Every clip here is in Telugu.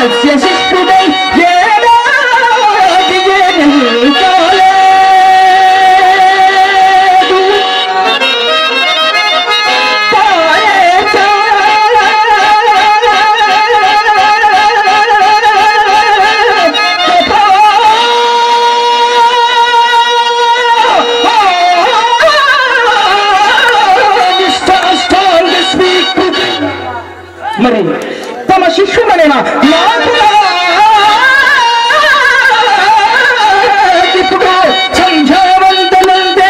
సస్య శిష్యుడై ఏడాది ఎన్నికలేదు. తానే మరి తమ శిష్యుడైన నాకు ఇప్పుడు సంధ్యావంతనందే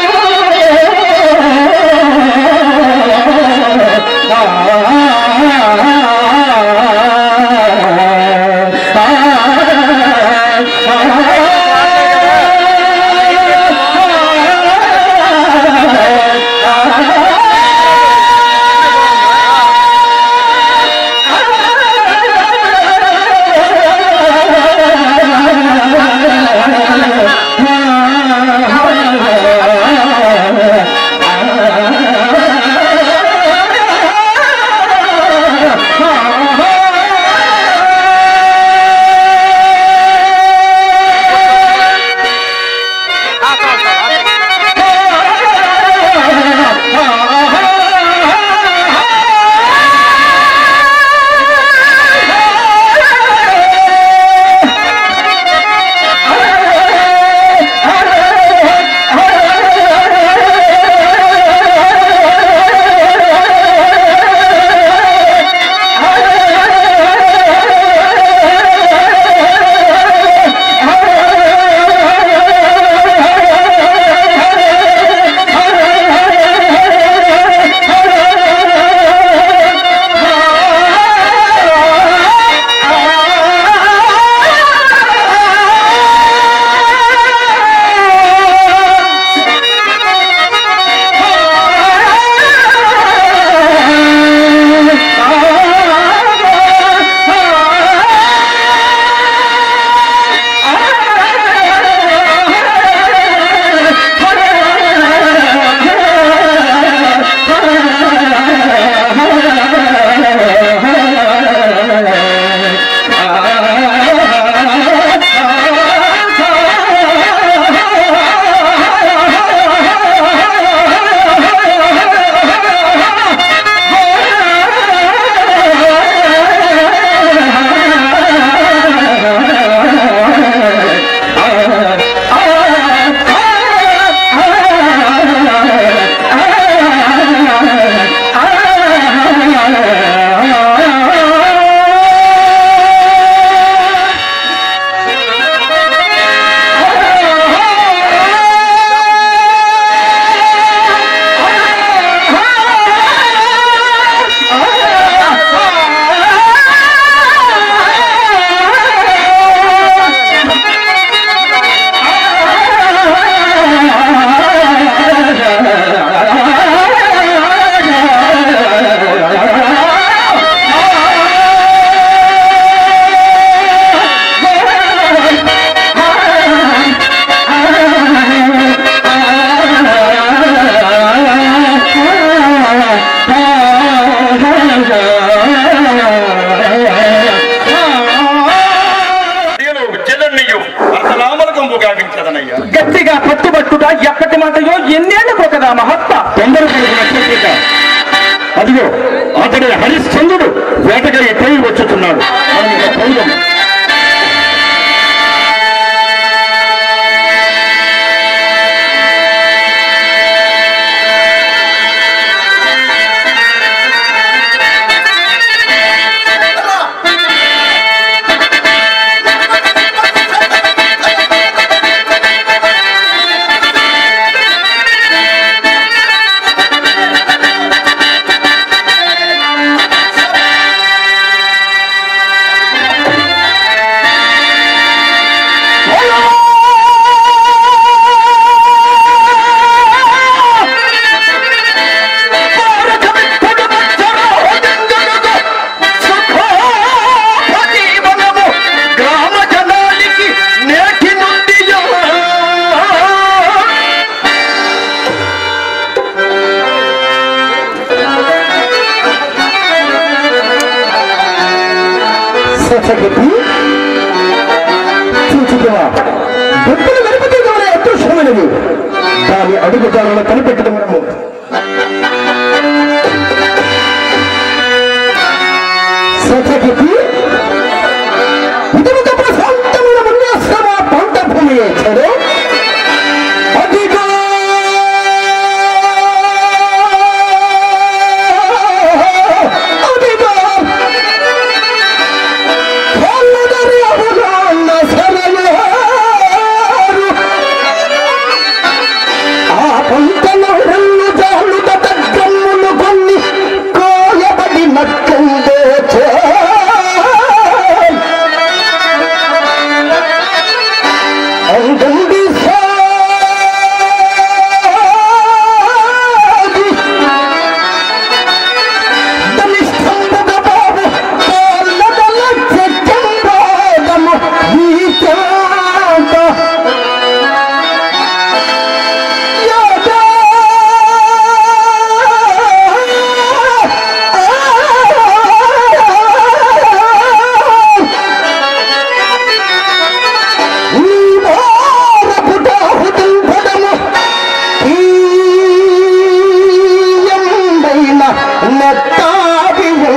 నేను జనన్యు అర్ధనామలకంబు గావించదనయ్యా గట్టిగా పట్టుబట్టుట ఎక్కటి మాటయో ఎన్నేళ్ళకు కదా మహత్త తొందర పడుకున్న అదిగో అతడి హరిశ్చంద్రుడు వేటగారి పోయి వచ్చుతున్నాడు మనం ఇక పోదాం. ఆ సత్యగతి చూచుకున్నా గొప్పలు వెనుకతీయగల అదృశ్యమైనవి దాని అడుగుదారులను కనిపెట్టడం మనము సత్యగతి ఇతరులకు ప్రశాంతమైన మన్యాశ్రమ పంట భూమి చెడు అదిగో అదిగో కళ్ళదరి అవులాన్న సరళారు ఆ పంటలో రెండు జాలు తగ్గమ్ములు కొన్ని కోయబడి నట్టుండే అందండి సాగి దమిష్టంబుగ బాబు కాళ్ళదల చెట్టంబాదము ఈ చాట యాదా ఈ భారపుటాహుతుంపడము ఈయంబైన నెత్తావియో.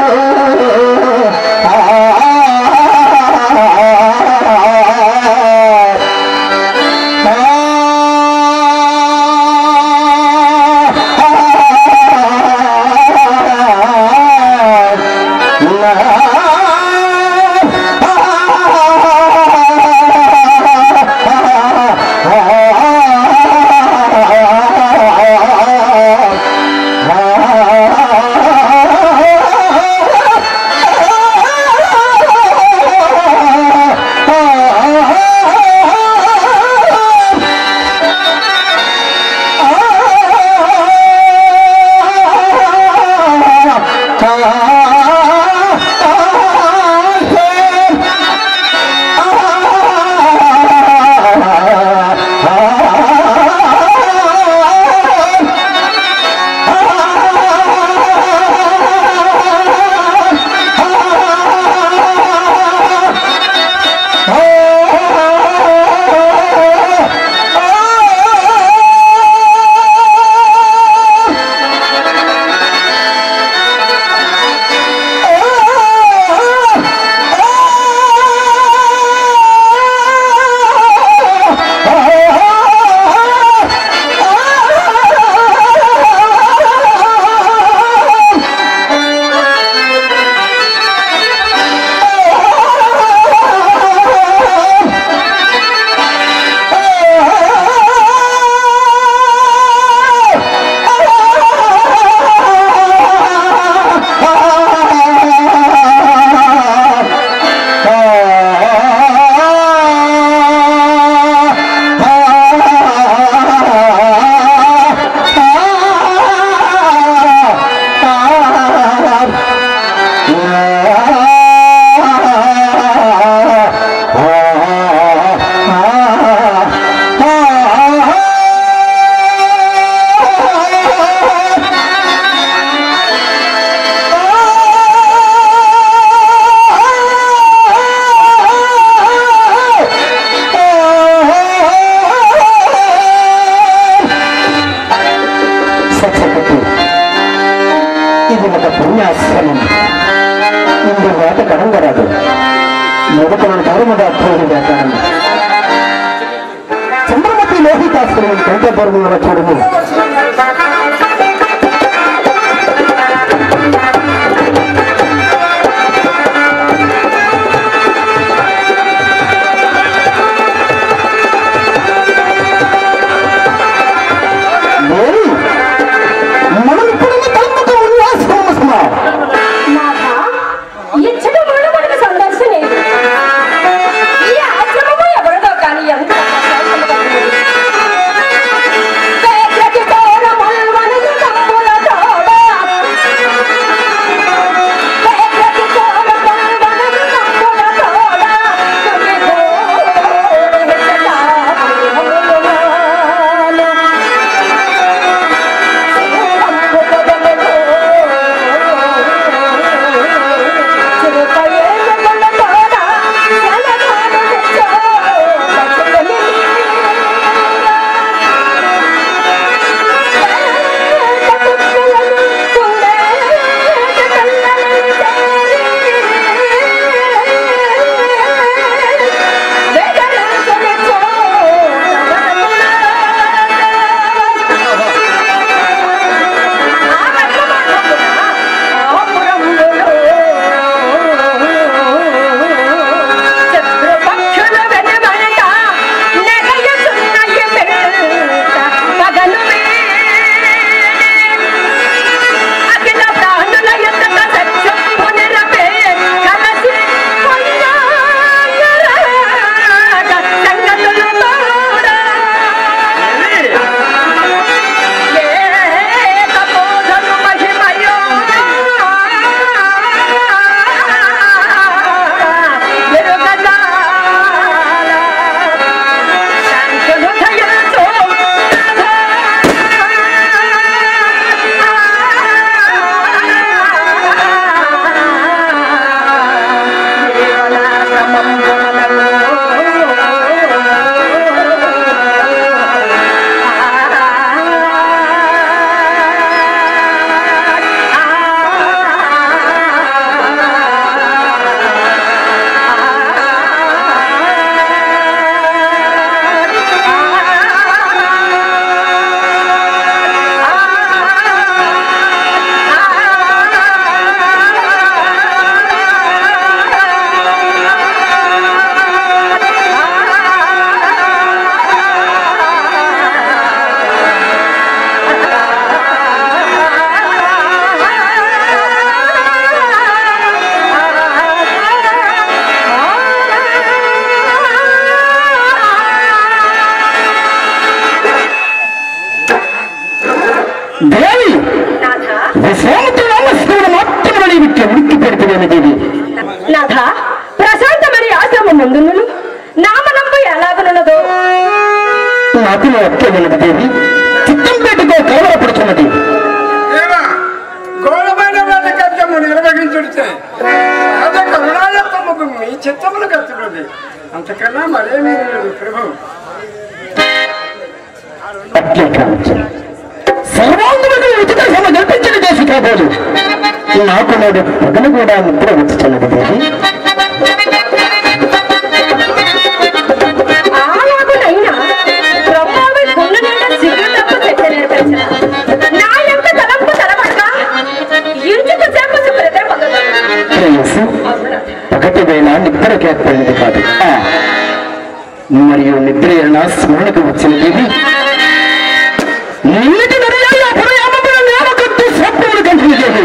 సత్యపతి ఇది ఒక పుణ్యాశ్రమం ఇందు వేట కడంగరాదు మొదటి తరుమద అర్థం వేటాను చంద్రమతి లోహితాశ్రమం కంటే బరువుల చూడము మేరీ, మనం ఇప్పుడున్న తలంపుతో ఉల్లాసమా నాథ, ఇచ్చట ముళ్ళుముడికి సందర్శన లేదు. ఈ ఆశ్రమము ఎవరిదో కాని ఎంత ప్రశాంతముగా ఉన్నది. వేట్లకి దూరమున్న చెప్పుచున్నదేమి దేవి నాథ ప్రశాంతమని ఆశ్రమం ముందును నామనంబు ఎలాగనున్నదో నాకు నా అత్తే ఉన్నది దేవి చిత్తం పెట్టుకో కలవరపడుతున్నది దేవా ఘోరమైన వాటి కర్తము నిర్వహించుడితే అదే కరుణాయత్తముకు మీ చిత్తములు కత్తున్నది అంతకన్నా మరేమీ లేదు ప్రభు అట్లే కావచ్చు సర్వాంగులకు ఉచిత సమ కల్పించిన చేసి కాబోలు నాకు నాడు పగలు కూడా నిద్ర వచ్చుతున్నది దేవి అలాగునైనా బ్రహ్మావి గుండె నిండా సిగ్గు తప్ప శక్తి నేర్పించిన నా యొక్క తలంపు తలపడక ఇంటికి చేప సుప్రతే పొందదు ప్రేయసి పగటి వేళ నిద్రకు ఏర్పడినది కాదు ఆ, మరియు నిద్ర అయినా స్మరణకు వచ్చిన దేవి నిన్నటి నరయాల అపరయామముల నేమకట్టు స్వప్నములు కనిపించేది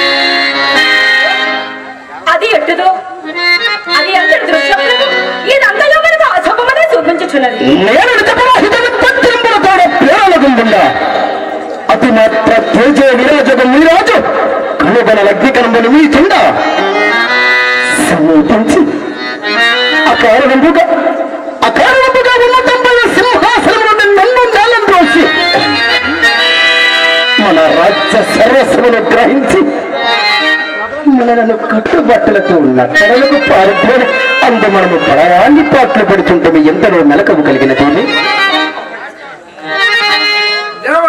అది ఎట్టుదో అది ఎంత దృశ్యములు ఇదంతలో మనకు అశుభమనే చూపించుచున్నది నేను చెప్పవాహితను పత్రింపుల తోడ ప్రేరణకుంటుందా అతి మాత్ర తేజ విరాజక మీరాజు కనుగొన లగ్నికరంబని మీ చుండ సమీపించి అకారణంపుగా అకారణంపుగా ఉన్నతంపైన సింహాసనం నుండి నన్ను నేలం దోసి మన రాజ్య సర్వస్వమును గ్రహించి మనలను కట్టుబట్టలతో నట్టడలకు పారిపోయి అందు మనము పడరాన్ని పాటలు పెడుతుంటే ఎంతలో మెలకవు కలిగిన దేవి దేవా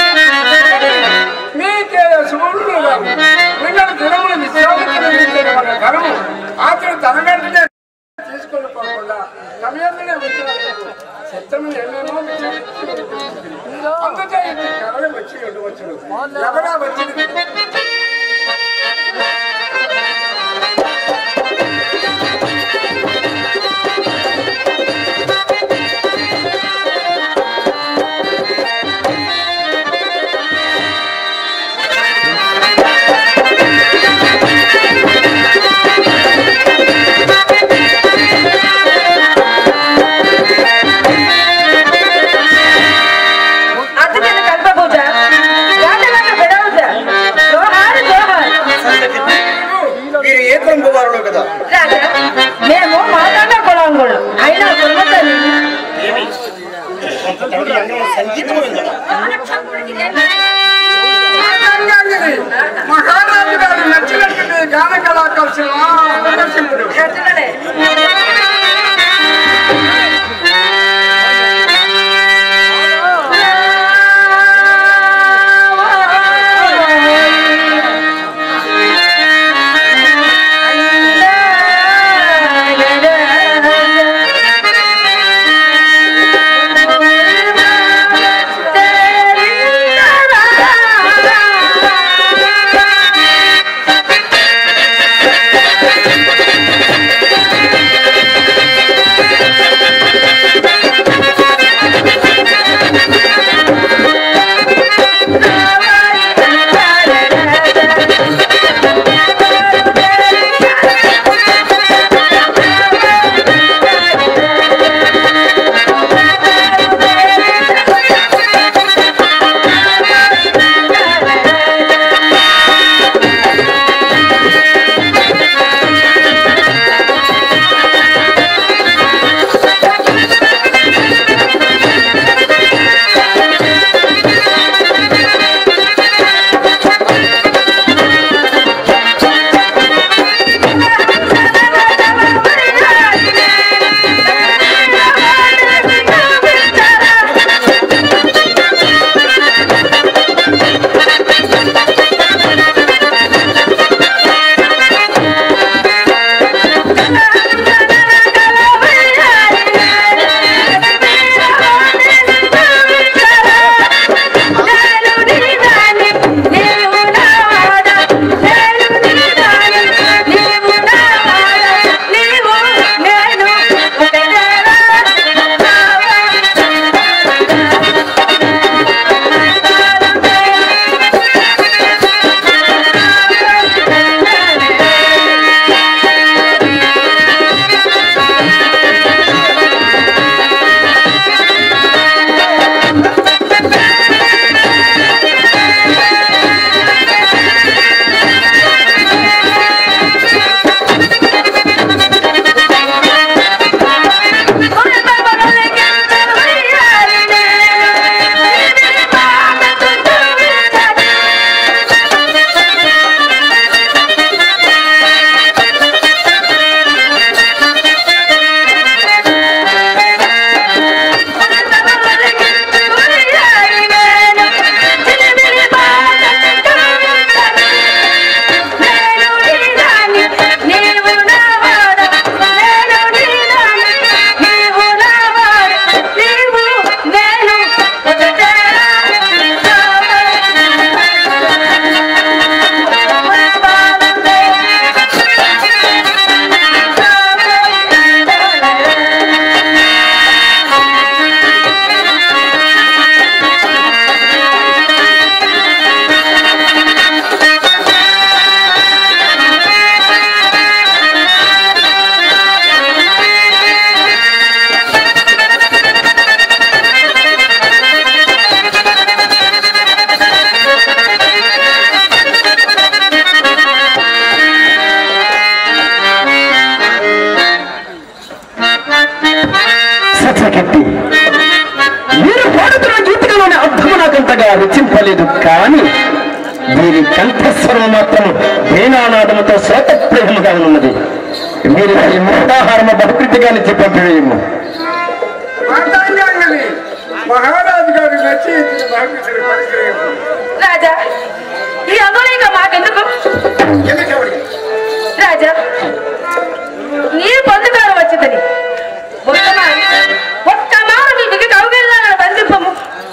మీకే శుభములు రావు మిమ్మల్ని దినములు విశ్రామించిన మన ధనము అతడు తన వెంటనే తీసుకొని పోకుండా తన వెంటనే వచ్చినందుకు చిత్తములు ఎన్నేమో విచారించి అందుకే ఇది కరలు వచ్చి ఉండవచ్చును ఎవరా వచ్చింది అర్జున కల్ప పూజ రాజమాత బిడౌజ జోహార్ జోహార్ మీరు ఏ త్రంపు వారులో కదా రాజా మేము మాట్లాడ కులాంగుళ్ళు అయినా కులమతల్లి సంగీతం విందా గంగాగిరి మహారాజు గారు నచ్చినట్టు మీ గాన కళాకర్షణ ఆకర్షింపుడు అర్జునుడే తెరిందరా అంతగా రుచింపలేదు కానీ వీరి కంఠస్వరం మాత్రం వీణానాదముతో శ్రోతప్రేమగా ఉన్నది వీరి ఈ మూడాహారము బహుకృతిగా నుంచి పంపివేయము మాతాంగాంగని మహారాజు గారు నచ్చి ఇచ్చిన భాగ్యశ్రీ పరిచయం రాజా ఈ అంగుళీక మాకెందుకు రాజా నీ పొందుకారం వచ్చిందని ఒక్క మారి ఒక్క మారు మీ దిగి కౌగిల్లాలను బంధింపము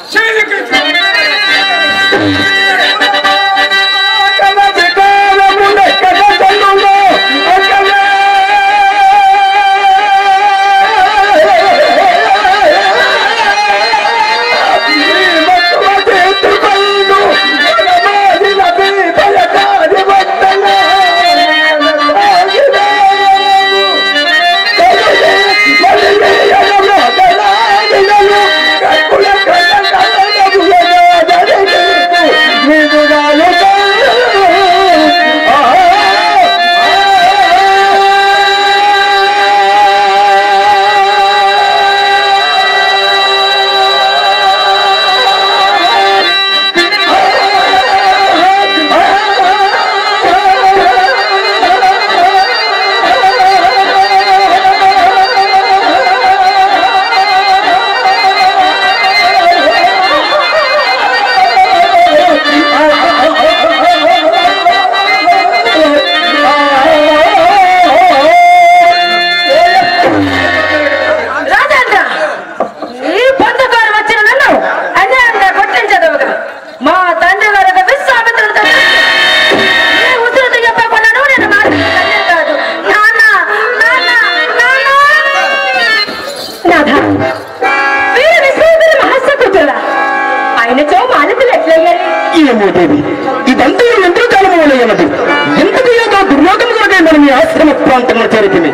రాజేంద్ర నీ పొందుకారం వచ్చిన నన్ను అన్యాయంగా కొట్టించదవుగా మా తండ్రి గారు ఒక విశ్వామిత్రుడితో నీ ఉసురు చెప్పకున్నాను నేను మాట్లాడే తండ్రి కాదు నాన్న నాన్న నాన్న నాథ వీరు విశ్వామిత్రుడు మహస్య కూతురా ఆయన చో మానవులు ఎట్లయ్యారు ఏమో దేవి ఇదంతా ఎంతో కాలం ఉన్నది ఎందుకు ఏదో దుర్యోగం కొరకే మనం ఈ ఆశ్రమ ప్రాంతంలో చేరుతుంది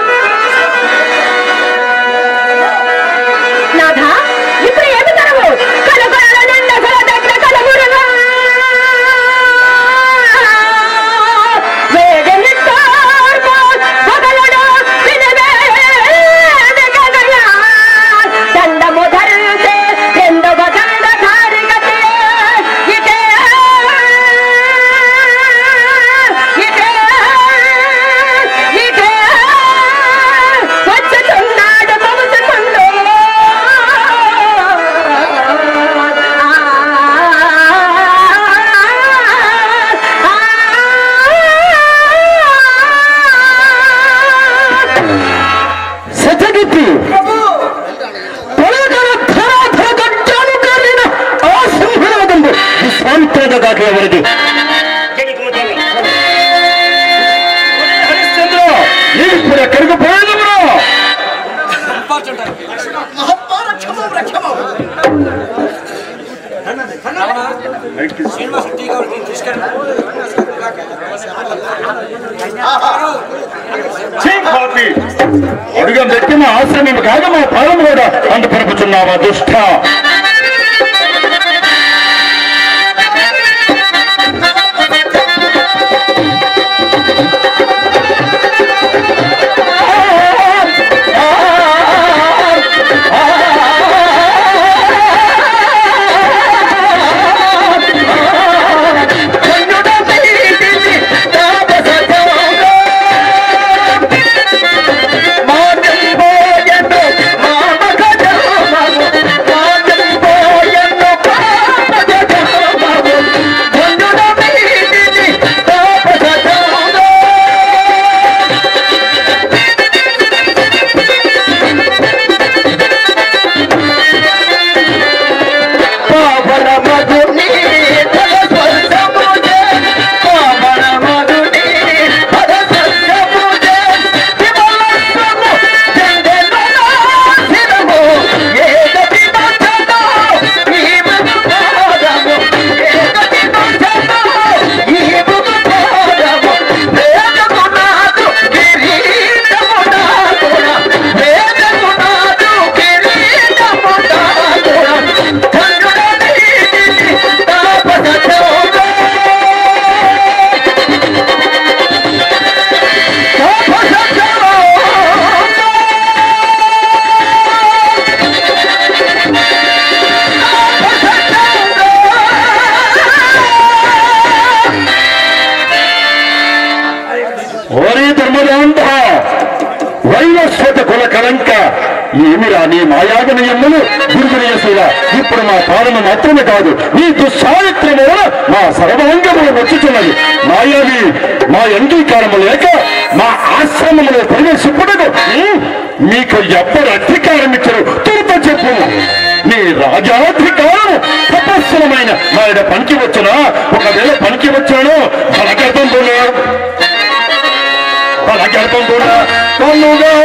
నాథ ఇప్పుడు ఏమి తరవు కనుగొనల నిండ సరదగ్న కలగురుగా వేగనిట్టార్పు పగలుడు వినవేదగగయా దండము ధరితే రెండవ దండధారికతే ఇటే ఇటే ఇటే వచ్చుచున్నాడు మమసుకుండు సతగిత్తి పొలగల ధరాధర గడ్డాలు కాలిన ఆ సింహనాదంబు విశ్వామిత్రదగాక ఎవరిది హరిశ్చంద్ర ఇప్పుడు ఎక్కడికి పోయేదమ్మా అడుగం పెట్టిన ఆశ్రమం కాక మా పాలన కూడా అందుపరుపుచున్నావా దుష్ట మాజం పోయను మామ కజ ఏమిరా నీ మాయాగనయమ్మను దుర్గుణయశీల ఇప్పుడు మా పాలన మాత్రమే కాదు నీ దుస్సావిత్రము వలన మా సర్వాంగములు వచ్చుచున్నది మాయావి మా అంగీకారము లేక మా ఆశ్రమములో ప్రవేశిప్పుటకు ఉమ్, మీకు ఎవ్వరు అధికారం ఇచ్చరు తురత చెప్పు నీ రాజాధికారం తపస్సులమైన నాయన పనికి వచ్చునా ఒకవేళ పనికి వచ్చాను బలగర్భం పోనా బలగర్భం కూడా కనుగా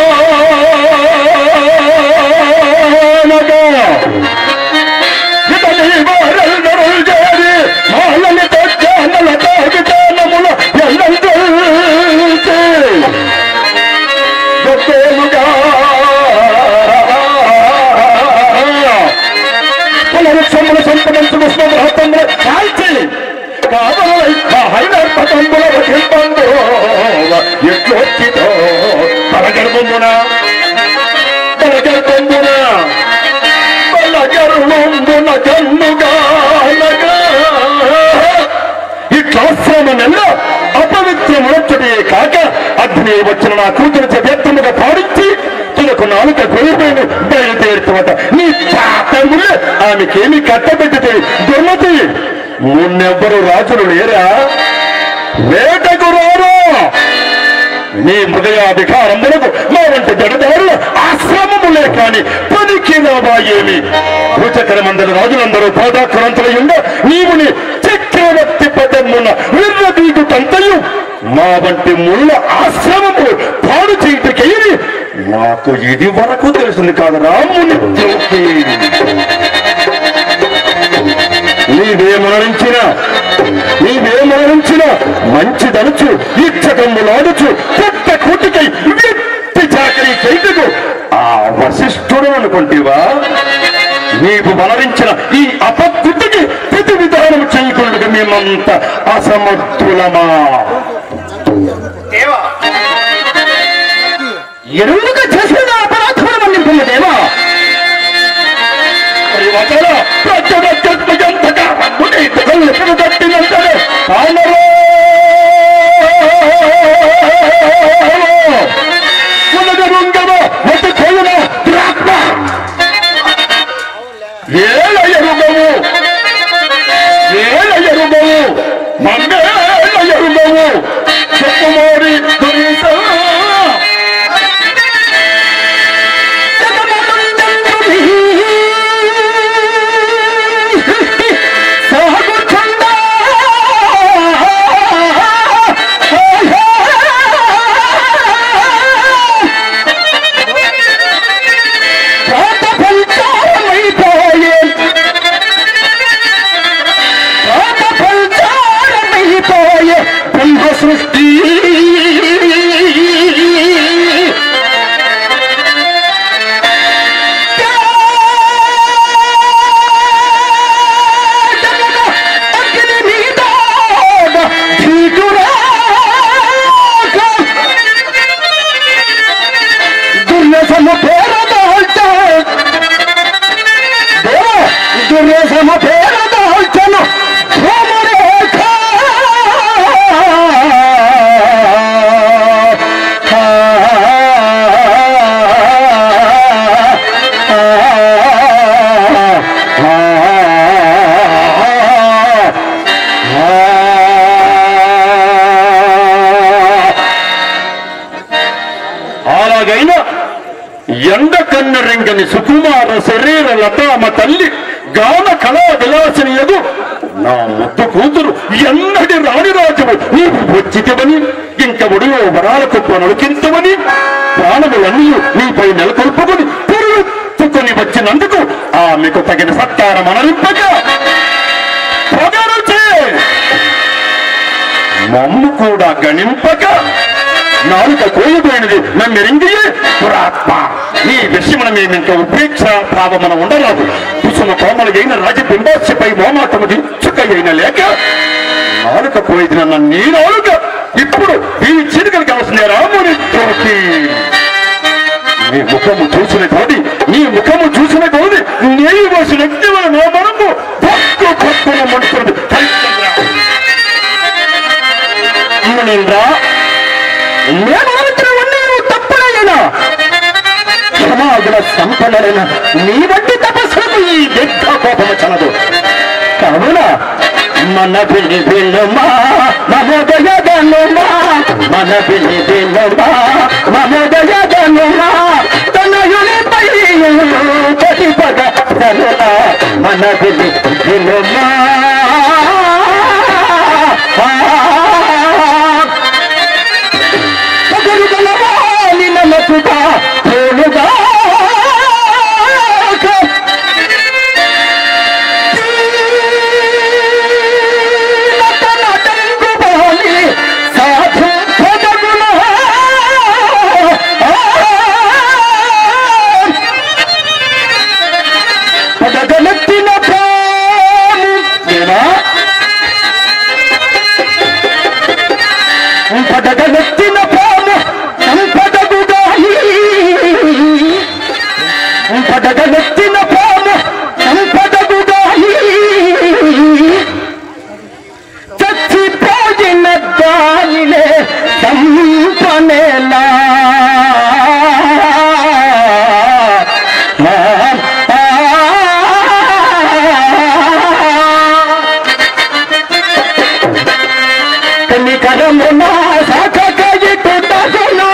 ఇతని వారెల్లరూ చేరి మాలని తజ్జానల తాగితానముల ఎల్లందరికీ గొప్పలుగా పునరుత్సములు సంపదించు విష్ణుమహత్వములు కాల్చి కావలై హైనర్పతంబుల వధింపండు ఎట్లొచ్చితో బలగర్భమున బలగర్భమున బలగర్భమున కన్నుగానగా ఇట్లాశ్రమనెల్ల అపవిత్రమునొచ్చటే కాక అగ్ని వచ్చిన నా కూతురు వ్యక్తముగా పాడించి తులకు నాలుక గొయ్యమైన బయలుదేరుతామట నీ పాపములు ఆమెకేమి కట్టబెట్టితే దుర్మతి మున్నెవ్వరు రాజులు లేరా వేటకు రారు నీ హృదయాధికారములకు మా వంటి జడదారులు ఆశ్రమములే కాని పనికి ఏమి భూచక్రమందరి రాజులందరూ పాదాక్రాంతులయుండ నీవుని చక్రవర్తి పదమున విర్రదీగుతంతయు మా వంటి ముళ్ళ ఆశ్రమము పాడు చేయటకేమి నాకు ఇది వరకు తెలుస్తుంది కాదు రాముని జ్యోతి నీవే మరణించిన నీవే మరణించిన మంచిదనుచు ఇచ్చకమ్ములాడుచు కొత్త కూటికై వ్యక్తి చాకరీ చేయటకు ఆ వశిష్ఠుడు అనుకుంటేవా నీవు మరణించిన ఈ అపకృతికి ప్రతి విధానం చేయకుండా మేమంత అసమర్థులమా దేవా ఎరువుగా చేసిన అపరాధములు మన్నింపుల దేవా మరి వచన ప్రత్యేకంతగా కళ్ళు కట్టినంతనే కానరో కులగరుంగమ ఒట్టు కొయ్యన ద్రాక్ష ఏల ఎరుగవు ఏల ఎరుగవు మమ్మేల ఎరుగవు చెప్పుమోరి దురీసా సృష్టి దుర్యసమ పేరదాల్చ దుర్యసమ పేరదాల్చను భూమరేఖ అలాగైనా ఎండ కన్నరింగని సుకుమార శరీర లతామ తల్లి గాన కళా విలాసిని ఎదు నా ముద్దు కూతురు ఎన్నటి రాణిరాజువు నీవు వచ్చితవని ఇంక ఒడిలో వరాల కుప్ప నడికించవని ప్రాణములన్నీ నీపై నెలకొల్పుకొని పెరుగుతుకొని వచ్చినందుకు ఆమెకు తగిన సత్కారం అనరింపక పొగరుచే మమ్ము కూడా గణింపక నాలుక కోయబోయినది నమ్మెరింగియే పురాత్మ ఈ విషయమున మేమింక ఉపేక్ష భావమున ఉండరాదు కుసుమ కోమలు అయిన రాజబింబాస్యపై మోమాటము దించుక అయిన లేక నాలుక పోయింది నన్న నీ నాలుక ఇప్పుడు ఈ చిరుకలు కావాల్సిన రాముని తోటి నీ ముఖము చూసిన కోడి నీ ముఖము చూసిన కోడి నీ వసిన నా మనము భక్తు భక్తుల మనుషుడు మునీంద్ర నేను ఆలోచన ఉన్నది తప్పుడైనా క్షమాగుణ సంపన్నులైన నీ వంటి తపస్సులకు ఈ దిగ్గ కోపము చలదు కావున మన పిల్లి పిల్లుమా మమోదయదనుమా మన పిల్లి పిల్లుమా మమోదయదనుమా తనయునిపై ప్రతిపద తనుమా మన పిల్లి పిల్లుమా ఒకరు గలవాలి నమసుట తోడుగా సాధు పదగుణ పదగలెత్తిన ప్రాణి దేవా పదగలెత్తిన పాము సంపదగుగాయి పదగలెత్తిన పాము సంపదగుగాయి చచ్చిపోయిన దానిలే సంపనేలా కనికరమున సాకకయిటు తగును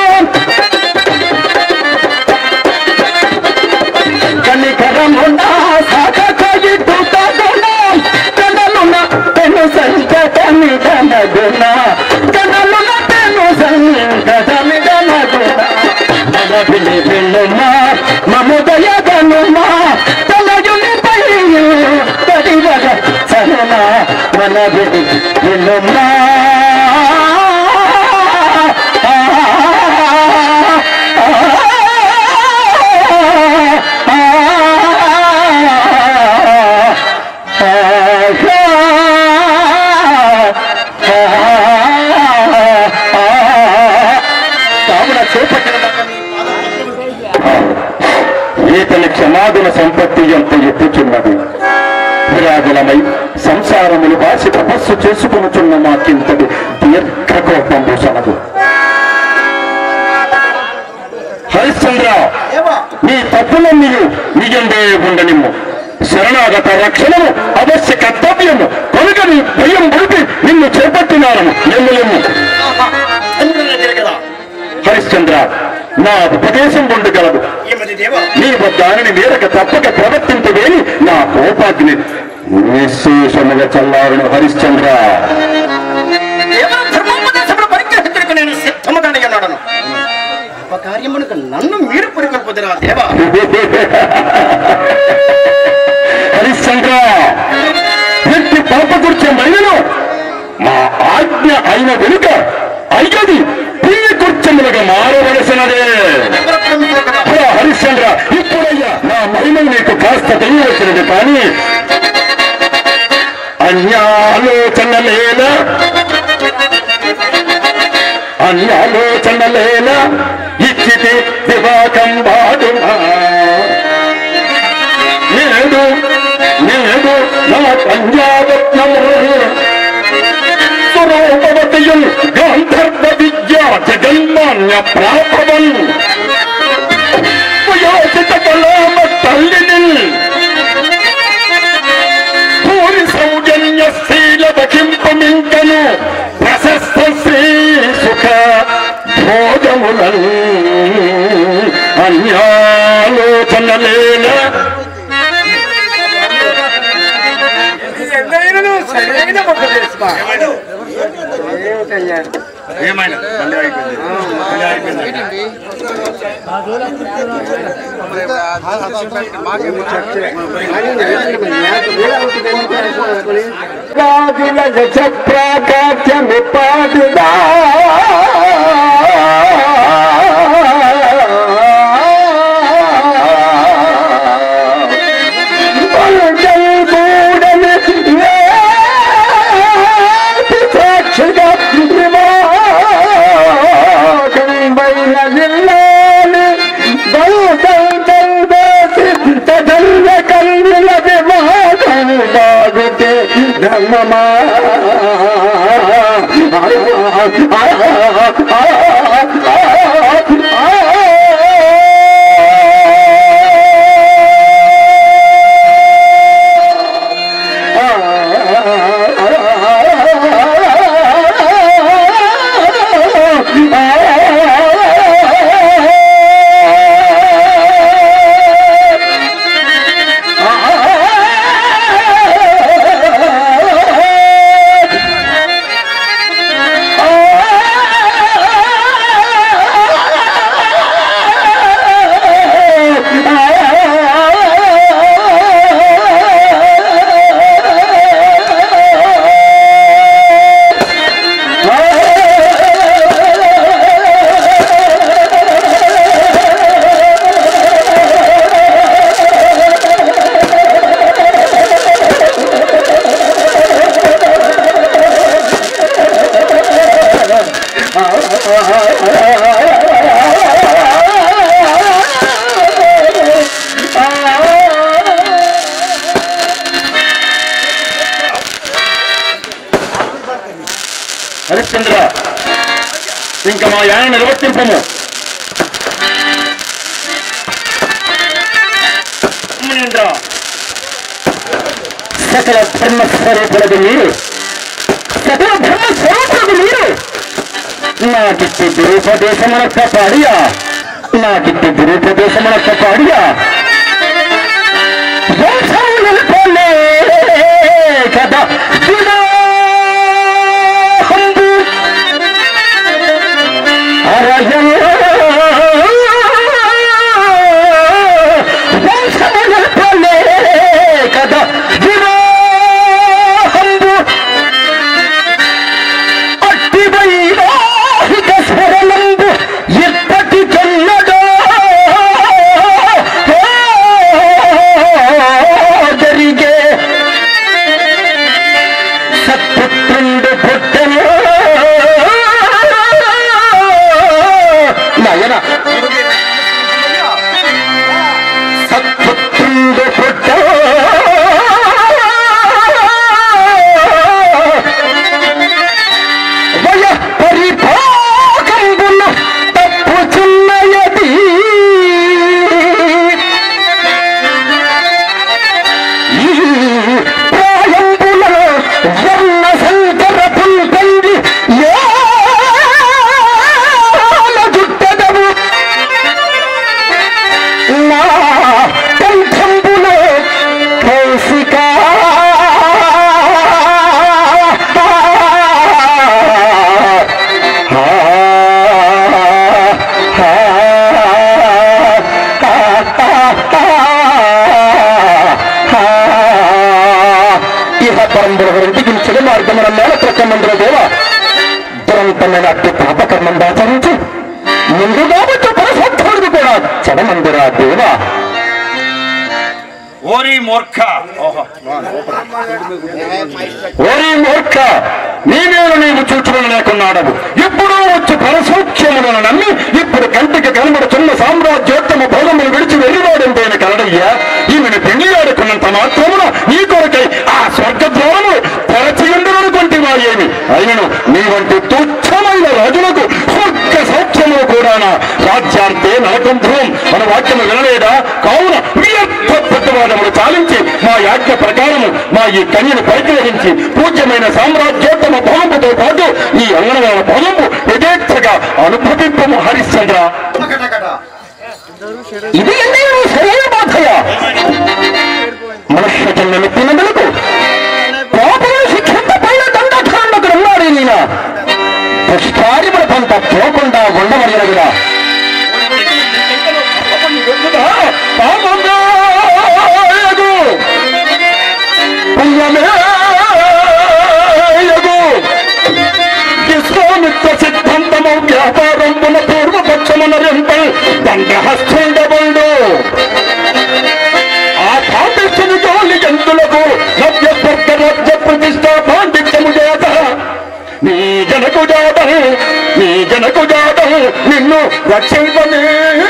కనికరమున సాకకయిటు తగును కనలున పెను సంకటమిదనగున కనలున పెను సంకటమిదనగున మన పిల్లి పిల్లుమా మముదయగనుమా తలయునిపై తడివగ చనున మన పిల్లి పిల్లుమా కావున చేపట్టిన ఈతని క్షమాగుణ సంపత్తి ఎంత ఎత్తుచున్నది విరాగులమై సంసారములు బాసి తపస్సు చేసుకొనుచున్న మాకింతటి దీర్ఘకోపంబు సనదు హరిశ్చంద్ర ఏవా నీ తప్పులన్నీ నీయందే ఉండనిమ్ము శరణాగత రక్షణము అవశ్య కర్తవ్యము కనుక నీ భయం ఉడిపి నిన్ను చేపట్టినాను ఎమ్మెల్యము చంద్రుని దగ్గర కదా హరిశ్చంద్ర నా ఉపదేశం ఉండగలదు ఏమది దేవా నీ దానిని మీరక తప్పక ప్రవర్తించవేని నా కోపాగ్ని నిశ్శేషముగా చల్లారును హరిశ్చంద్ర దేవా ధర్మోపదేశములు పరిగ్రహించుటకు నేను సిద్ధముగానే ఉన్నాడను కార్యమునకు నన్ను మీరు పరికొల్పుదురా దేవా హరిశ్చంద్ర ఎట్టి పాపకృత్యం అయినను మా ఆజ్ఞ అయిన వెనుక అయ్యది పుణ్య కృత్యములుగా మారవలసినదే ప్రపంచములు కదా అలా హరిశ్చంద్ర ఇప్పుడయ్యా నా మహిమ నీకు కాస్త తెలియవలసినది కానీ అన్యాలోచనలేన అన్యాలోచనలేన ఇచ్చితే దివాకం వాడుమా నేడు నేడు నా కన్యారత్నము స్వరూపవతియుల్ గాంధర్వ విద్యా జగన్మాన్య ప్రాపవన్ వయోచిత కలామ తల్లిని పూరి సౌజన్య శీల వకింపమింకను ప్రశస్త శ్రీ సుఖ భోగములను అన్యాలోచనలేన ఎంతైనా సరైన ఉపదేశమా ఏమిటయ్యా రాజుల చక్రాకార్యము పాడుదా సాక్షిగా విమోకంబైన జిల్లాని తదల్ల కన్నుల విమోకం బాగుతే ధర్మమా హరిశ్చంద్ర ఇంకా మా యాన నిర్వర్తింపము మునీంద్ర సకల బ్రహ్మస్వరూపులకు మీరు సకల బ్రహ్మస్వరూపులకు మీరు నాకిట్టి దురుపదేశమునొక్క పాడియా నాకిట్టి దురుపదేశమునొక్క పాడియా వంశములు పోలే కదా వివాహంబు అరయం వంశములు పోలే కదా వివాహంబు అట్టి వైవాహిక స్మరణంబు ఇప్పటికెన్నడో జరిగే సత్పుత్రుండు పుట్టను నయన సత్పుత్రుండు పుట్టను వయ పరిభాగంబున తప్పుచున్నయది ఈ ప్రాయంబున వర్ణ సంకర పుల్పండి ఏల జుట్టెదవు నా కంఠంబున కౌశికా ఇహ పరంబుల ఇంటికి చెడు మార్గమున మేల ప్రకమందుల దేవ దురంతమైన అట్టి పాపకర్మం ఆచరించి ముందుగా వచ్చే పరసత్తుడికి కూడా చెడమందిరా దేవా ఓరి మూర్ఖ ఓహో ఓరి మూర్ఖ నీవేను నీవు చూచుకుని లేకున్నాడవు ఇప్పుడు వచ్చి పరసౌఖ్యములను నమ్మి ఇప్పుడు కంటికి కనబడుతున్న సామ్రాజ్యోత్తమ భోగములు విడిచి వెళ్ళివాడంతైన కలడయ్యా ఈమెను పెళ్లి ఆడుకున్నంత మాత్రమున నీ కొరకై ఆ స్వర్గద్వారము తెరచియుండుననుకుంటివా ఏమి అయినను నీ వంటి తుచ్చమైన రాజులకు స్వర్గ సౌఖ్యము కూడానా రాజ్యాంతే నరకంధ్రువం మన వాక్యము వినలేదా కావున వ్యర్థ ప్రతివాదములు చాలించి మా యాజ్ఞ ప్రకారము మా ఈ కన్యను పరిగ్రహించి పూజ్యమైన సామ్రాజ్యోత్తమ భవనముతో పాటు ఈ అంగనవాడ భవనము యథేచ్ఛగా అనుభవింపము హరిశ్చంద్ర ఇది ఎన్నో సరైన బాధయ మనుష్య జన్మమెత్తినందులకు పాపములు శిక్షింపబడిన దండకాండకు ఉన్నాడు ఈయన దుష్కార్యముల పంట పోకుండా ఉండమడినదిరా విశ్వామిత్ర సిద్ధాంతము వ్యాపారంబున పూర్వపక్షమున రెంపై దండహస్తుండబడు ఆ పాండిత్యము జోలి జంతులకు నవ్య స్వర్గ రాజ్య ప్రతిష్ట పాండిత్యము చేత నీ జనకు జాతను నీ జనకు జాతను నిన్ను రక్షింపనే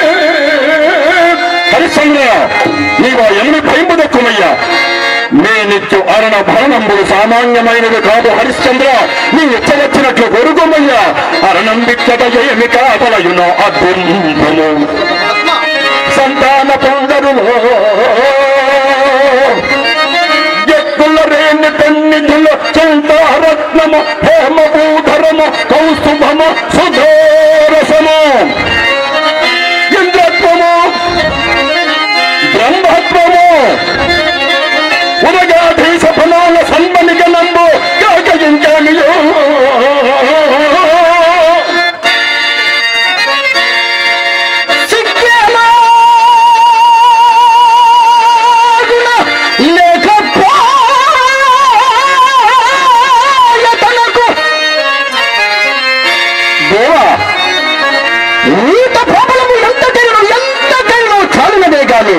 హరిశ్చంద్ర నీవా ఎన్ని భయముదక్కుమయ్యా నేనిచ్చు అరణ భరణంబులు సామాన్యమైనది కాదు హరిశ్చంద్ర నీ ఇచ్చవచ్చినట్లు కొరుకుమయ్యా అరణం విచ్చట ఏమి కాదలయునో అద్భుతము సంతాన పొందరులో ఎత్తుల రేణి పెన్నిధుల చందారత్నము హేమభూధరము కౌస్తుభము సుధోరసము ఇంద్రత్వము బ్రహ్మత్వము ఉదగాధీశ ఫలాల సన్మనిక నంబు కాక ఇంకానియో లేకపోయతనకు దేవా నీత ప్రబలము ఎంత కైను ఎంత కైను చాలినదే కాదు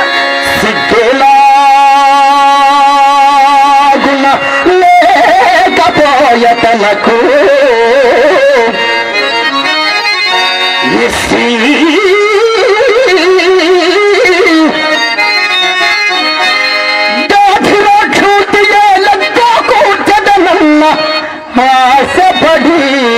సిగ్గేలాగున లేకపోయతనకు ఇసి దాధిరాక్షూతియే లగ్గోకూర్చదనన్న ఆశపడి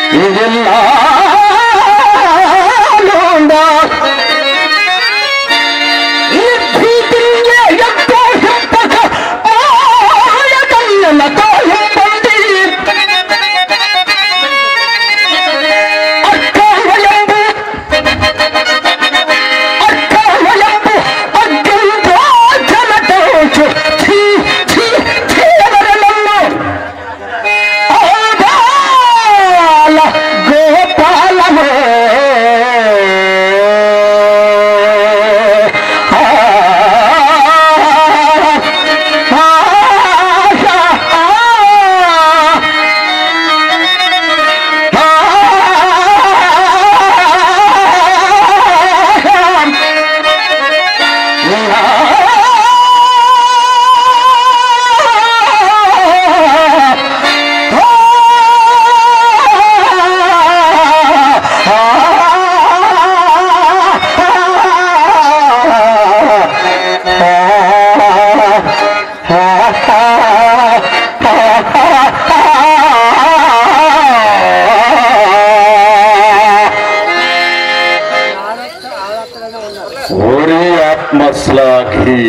ఓరే ఆత్మశ్లాఘి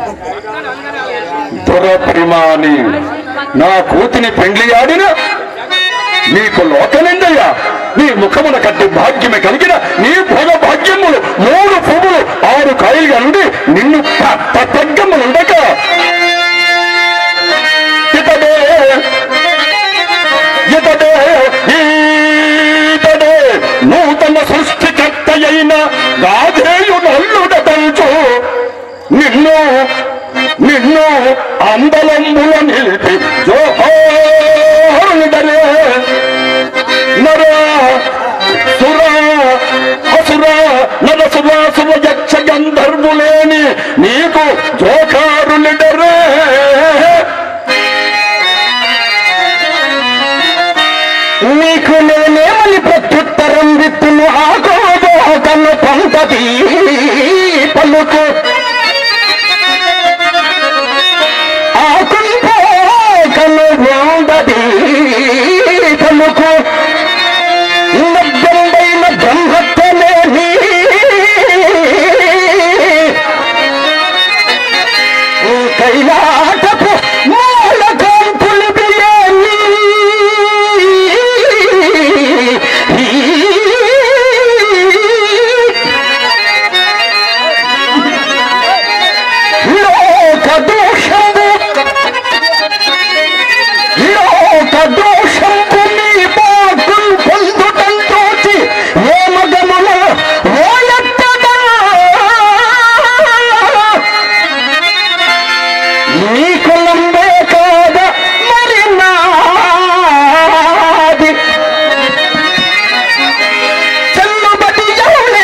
దురప్రిమాని నా కూతుని పెండ్లి ఆడిన నీకు లోకనిందయ్యా నీ ముఖమున కట్టి భాగ్యమే కలిగిన నీ భోగ భాగ్యములు మూడు పువ్వులు ఆరు కాయలుగా నుండి నిన్ను తగ్గములుండక ఇతడే ఇతడే ఈతడే నూతన సృష్టికర్త అయిన గాధేయు నల్లుడటంచు నిన్ను నిన్ను అందలంబుల నిలిపి జోహారుడరే నర సుర అసుర నరసుర సుర యక్ష గంధర్వులేని నీకు జోకారులిడరే నీకు నేనేమని ప్రత్యుత్తరం విత్తును ఆకోదో కన్ను పంటది పలుకు ఆకుంపో కన్ను ఉండది పలుకు నగ్గండైన బ్రహ్మత్వమే నీ కైలాసపు మూలకంపులు బియ్యాన్ని లోక దోషము లోక దోషము మీ బాకులు పొందుటంతోచి ఏ మగములు ఓయత్తదా నీకు నంబే కాద మరి నాది చెల్లుబడి ఎవడే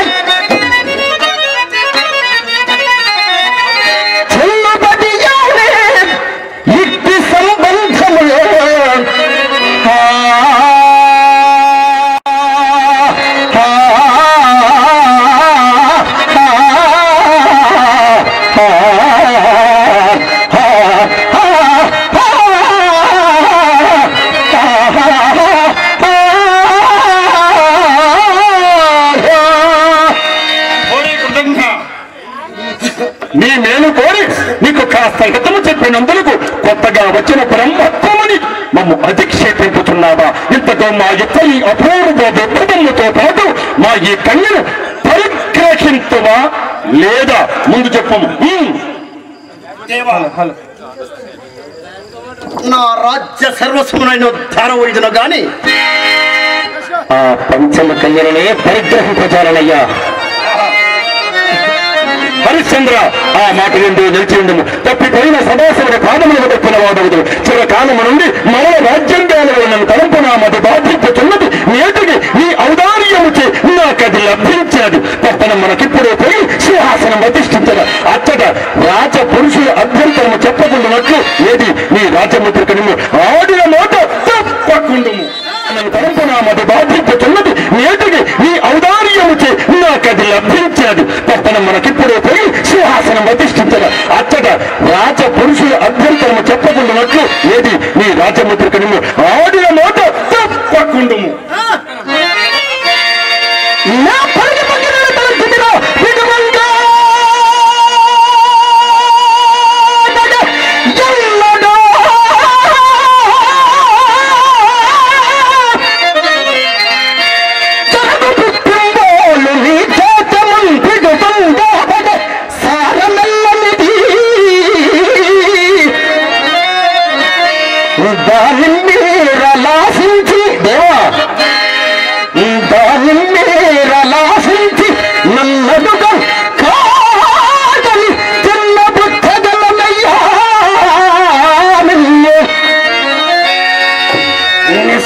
చెల్లుబడి ఎవడే ఇట్టి సంబంధములో ఆ, ఆ, కోరి కుటుంబ నీ మేలు కోరి నీకు కాస్త హితము చెప్పినందుకు కొత్తగా వచ్చిన బ్రహ్మత్వమని మమ్ము అధిక్షేపించుతున్నావా ఇంతతో మా ఇద్దరి అపూర్వ విభ్రమముతో పాటు మా ఈ కన్యను పరిగ్రహింతువా లేదా ముందు చెప్పము హ్మ్. నా రాజ్య సర్వస్వమునైన ధారవైదును గాని ఆ పంచమ కన్యలనే పరిగ్రహింపజాలనయ్యా హరిశ్చంద్ర ఆ మాట నుండి నిలిచి ఉండము తప్పిపోయిన సదాశివుని పాదములకు తప్పిన వాడవదు చిరకాలము నుండి మరల రాజ్యాంగాలలో నన్ను తలంపున మది బాధించుతున్నది నేటికి నీ ఔదార్యముచే నాకది లభించినది పట్టణం మనకిప్పుడే పోయి సింహాసనం ప్రతిష్ఠించద అచ్చట రాజ పురుషుల అభ్యంతరము చెప్పకుండానట్లు ఏది నీ రాజముద్రిక నిన్ను ఆడిన మాట తప్పకుండుము నన్ను తలంపున మది బాధించుతున్నది నేటికి నీ ఔదార్యముచే నాకది లభించినది పట్టణం మనకిప్పుడే పోయి సింహాసనం ప్రతిష్ఠించద అచ్చట రాజ పురుషుల అభ్యంతరము చెప్పకుండానట్లు ఏది నీ రాజముద్రిక నిన్ను ఆడిన మాట తప్పకుండుము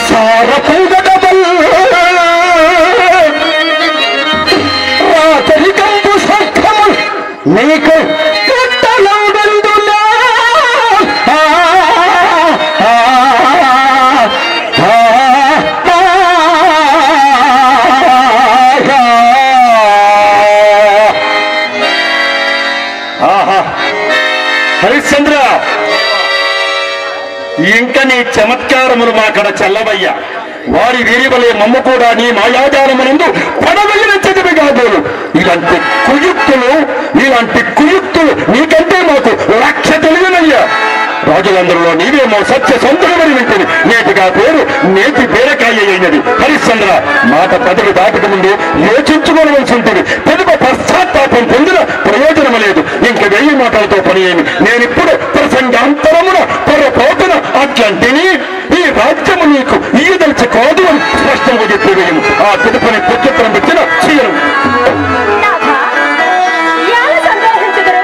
రాచరికంపు స్వర్గము నీకు కట్టలౌడందునా. ఆ, ఆ, ఆ, ఆ. ఆహా హరిశ్చంద్ర ఇంక నీ చమత్కారములు మాకడ చల్లవయ్యా వారి వీరివలే మమ్మ కూడా నీ మాయాజాలమునందు పడవైన చదివి కాబోలు ఇలాంటి కుయుక్తులు ఇలాంటి కుయుక్తులు నీకంటే మాకు లక్ష తెలియనయ్యా రాజులందరిలో నీవేమో సత్య సంతుడమని వింటుంది నేటిగా పేరు నేటి బీరకాయ అయినది హరిశ్చంద్ర మాట పదవి దాటక ముందు యోచించుకోవలసి ఉంటుంది పెద్ద పశ్చాత్తాపం పొందిన ప్రయోజనం లేదు ఇంక వెయ్యి మాటలతో పని ఏమి నేనిప్పుడు ప్రసంగాంతరమున పొరపోటున అట్లాంటిని ఈ రాజ్యము నీకు ఈదలిచి కాదు అని స్పష్టంగా చెప్పి వేయము ఆ తిరుపని పుత్రం పెట్టిన చీరం నాథ, ఎలా సందేహించుదురు?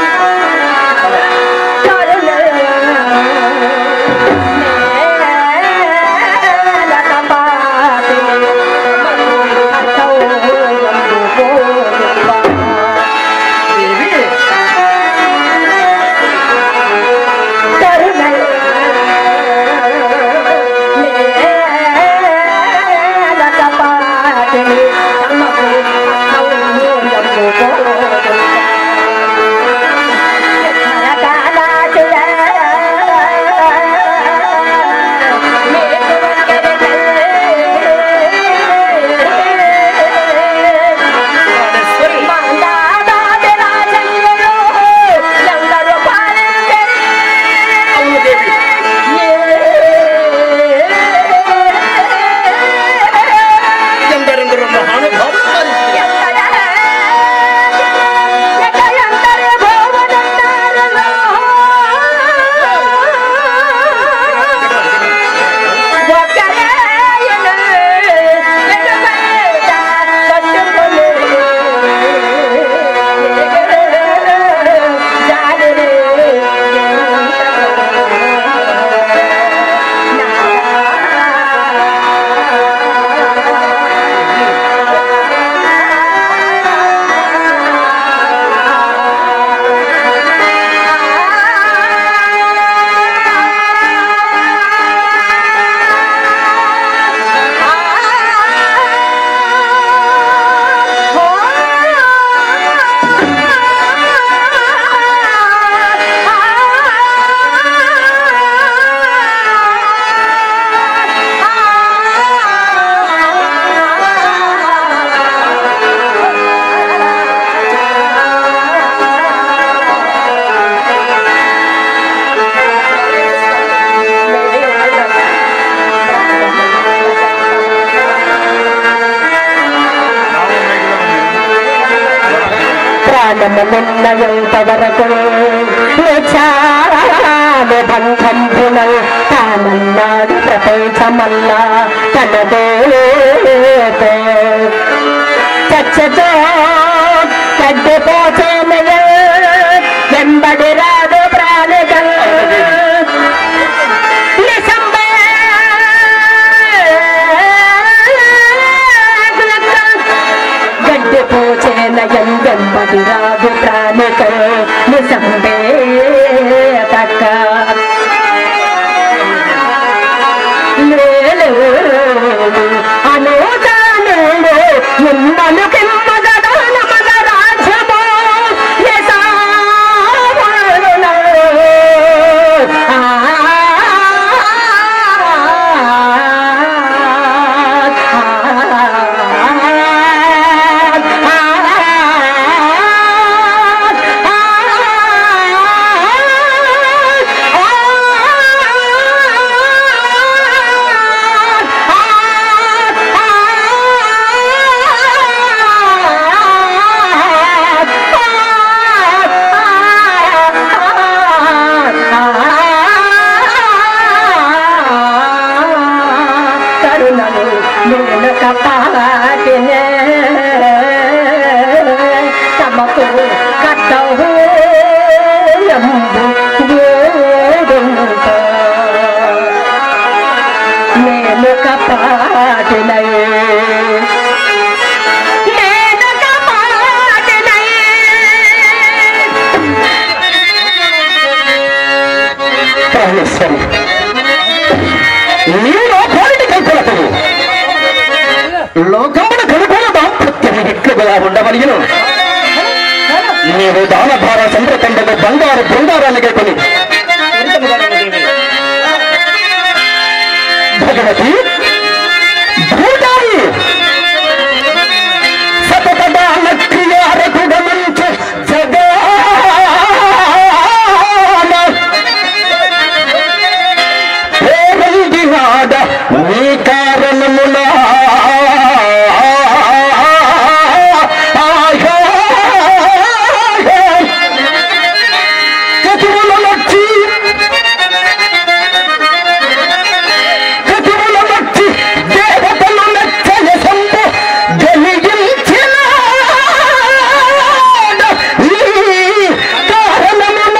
ఎందరెందరో మహానుభావులు ప్రాణమున్నయంత వరకు నిచారాలు బంధంబునల్ తానన్నాడు ప్రపంచమల్లా తనదే చచ్చతో కడ్డిపోచేనయ వెంబడి రాదు ప్రాణిగల్ గడ్డి పోచేన ఎంబడి రాదు ప్రాణిక నిసంబే తక్క అనుదాను ఎన్నను కిమ్మగదాన మగ రాజ్యమో కరుణను నేను కపాటినే తమకు కట్టవు ఎంబు వేడుక నేను దండలుగా ఉండవలిగిన నీవు దానభార సంద్రకండలు బంగారు బృందారానికి కొని భగవతి భూతాయి సతతదాన క్రియారకుడ మంచు జగాన పేరంగినాడ నీ కారణమున చతువులొచ్చి చతువులొచ్చి దేవతలు మెచ్చయ సంపు జనిగించిన నీ కారణమున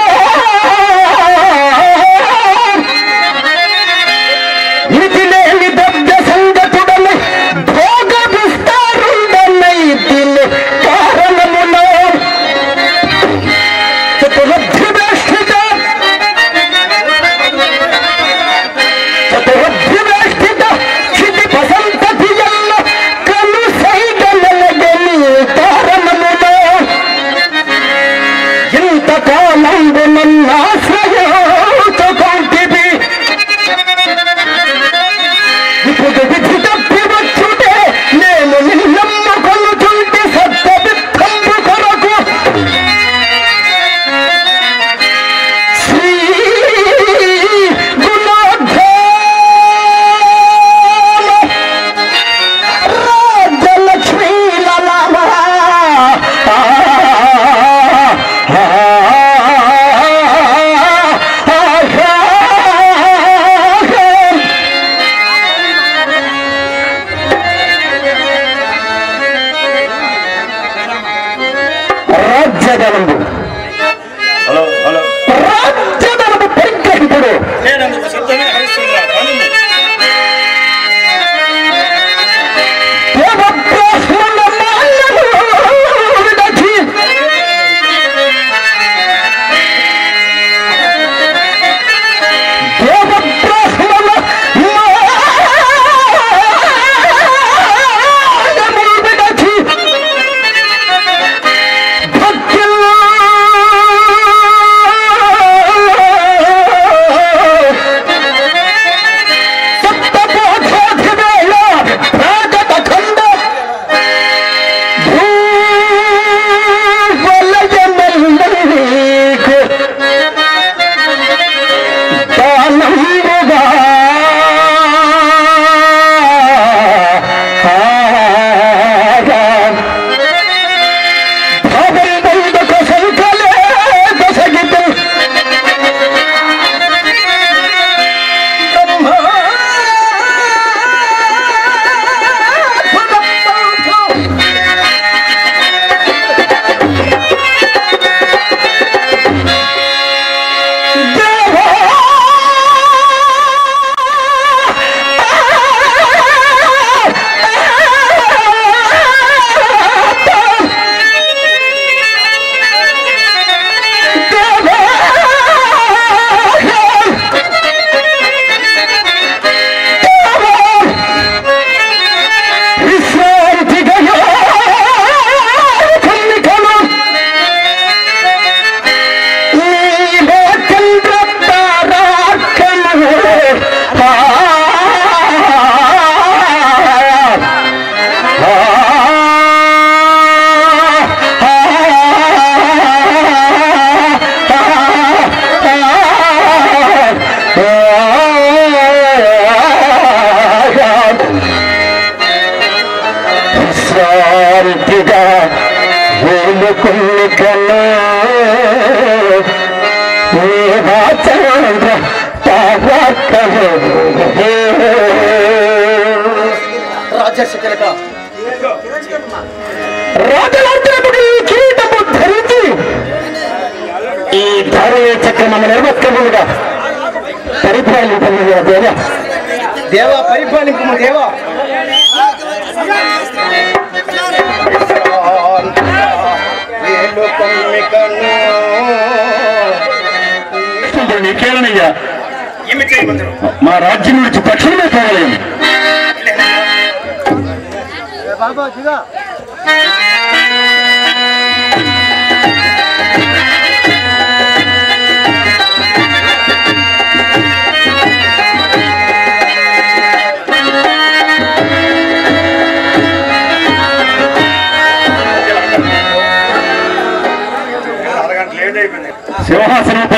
మితిలేని దబ్జ సంగతుడనై భోగ విస్తారుడనై తిని కారణములో చతురభ్యువేష్టిత చతురభ్యువేష్టిత క్షితి వసంతతియల్ల కను సైగలగని కారణములో ఇంతకాలంబు నన్నాశ్రయోచుకొంటివి ఇప్పుడు విధి తప్పి వచ్చుటే నేను నిన్నమ్ముకొనుచుంటి సత్య విత్తంబు కొరకు శ్రీ గుణోద్ధామ రాజలక్ష్మీ లలమ ఆ, ఆ, ఆ, ఆ, రాజ్యదనంబు హలో హలో రాజ్యదనము పరిగ్రహింపుడు నేను అందుకు సిద్ధమే హరిశ్చంద్ర కానుంది దేవప్రాసుల మాయను విడచి దేవప్రాసుల మాయను విడచి భగవంతుకు సంకలే దశగితే విశ్రాంతిగయో కన్నికలు నీవే చంద్ర తారార్కము ఆ శాంతిగా వేలుకుని కన్నా చంద్ర తారార్కము రాజర్షి తిలక రాజలాంతరముడు ఈ కిరీటము ధరించి ఈ ధరణి చక్రమము నిర్వస్కములుగా పరిపాలింపము దేవ దేవా పరిపాలింపు దేవా కృష్ణుడు నీకేనయ్యా ఏమి చేయమంటారు మా రాజ్యం నుంచి తక్షణమే పోవలేము బాబా దిగా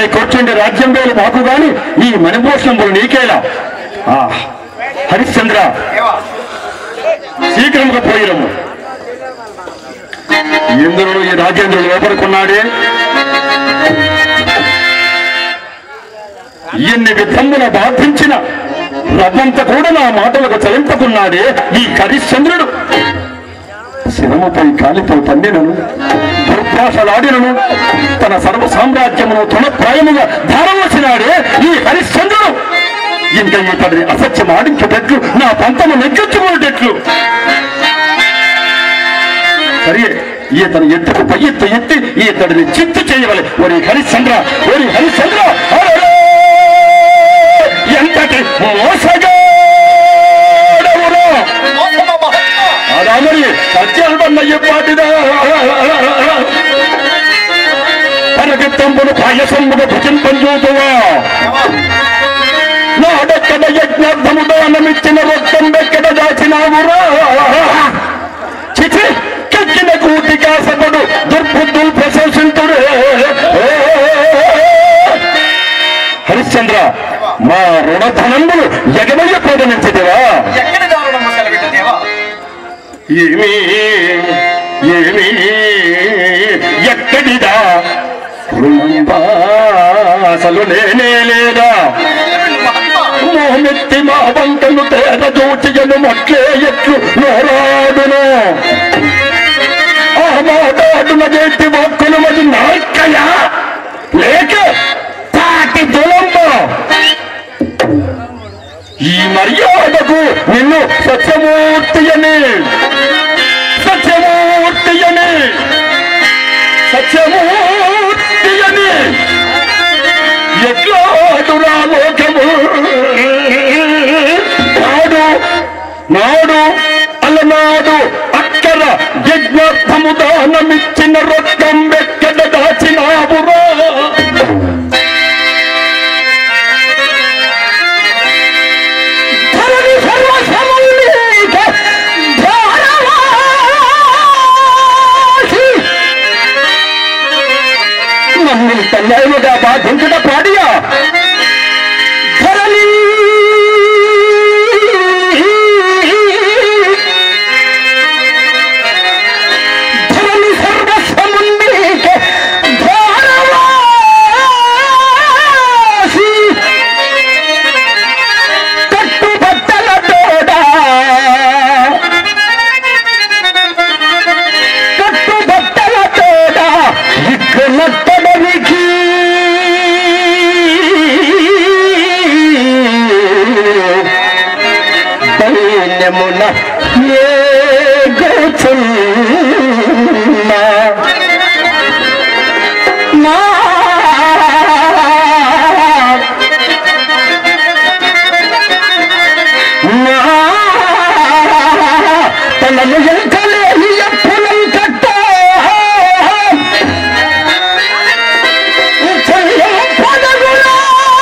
సింహాసనముపై కూర్చుండి రాజ్యం వేలు మాకు గాని ఈ మణిభూషణములు నీకేలా ఆ, హరిశ్చంద్ర శీఘ్రముగా పోయిరము ఇంద్రుడు ఈ రాజేంద్రుడు లోపడుకున్నాడే ఎన్ని విధమున బాధించిన రవ్వంత కూడా నా మాటలకు చలింపకున్నాడే ఈ హరిశ్చంద్రుడు శిరముపై కాలితో తన్నినను దుర్భాషలాడినను తన సర్వ సామ్రాజ్యమును తృణప్రాయముగా ధారవచ్చినాడే ఈ హరిశ్చంద్రుడు ఇంకా ఇతడిని అసత్యం ఆడించేటట్లు నా పంతము నెగ్గొచ్చుకునేటట్లు సరే ఈతను ఎత్తుకు పై ఎత్తు ఎత్తి ఈతడిని చిత్తు చేయవలె ఒరి హరిశ్చంద్ర ఒరి హరిశ్చంద్ర అరెరే! ఎంతటి మోసగాడవురా అదామరి సత్యాల్బన్నయ్య పాటిదా పరగత్తంబును పాయసంబును భుజింపంజూతువా నాడెక్కడ యజ్ఞార్థము దానమిచ్చిన రక్తం ఎక్కడ దాచినావురా చిచి కెక్కిన కూటి కాసపడు దుర్బుద్ధులు ప్రశంసింతుడు హరిశ్చంద్ర మా రుణధనంబులు ఎగమయ్య పోదనించదేవా ఎక్కడ దారుణము సెలవిట దేవా ఏమి ఏమి ఎక్కడిదా అసలు నేనే లేదా మహాత్మా మోమెత్తి మా వంటలు తేద దూచియను మట్లే ఎట్లు నోరాడును ఆ మాటాడున చేతి వాక్కులు మరి నాయకయా లేక తాటి దులంబ ఈ మర్యాదకు నిన్ను సత్యమూర్తి అని సత్యమూర్తి అని సత్యమూర్తి అని ఎట్లాడురా లోకము నాడు నాడు అలనాడు అక్కర యజ్ఞార్థము దానమిచ్చిన రొట్టం ఎక్కడ దాచినావురా ధరణి సర్వసమల్లిక ధారవాసి. మమ్మల్ని తన్యాయముగా బాధించుట పాడియా ధరణి ధరణి సర్వస్వముండీక ధారవాసి. కట్టుబట్టల తోడా కట్టుబట్టల తోడా ఇక్కడనికి దైన్యమున ఏ గోచున్నా నా తనను ఎంకలేని ఎప్పులం కట్ట చెయ్యం పదగులా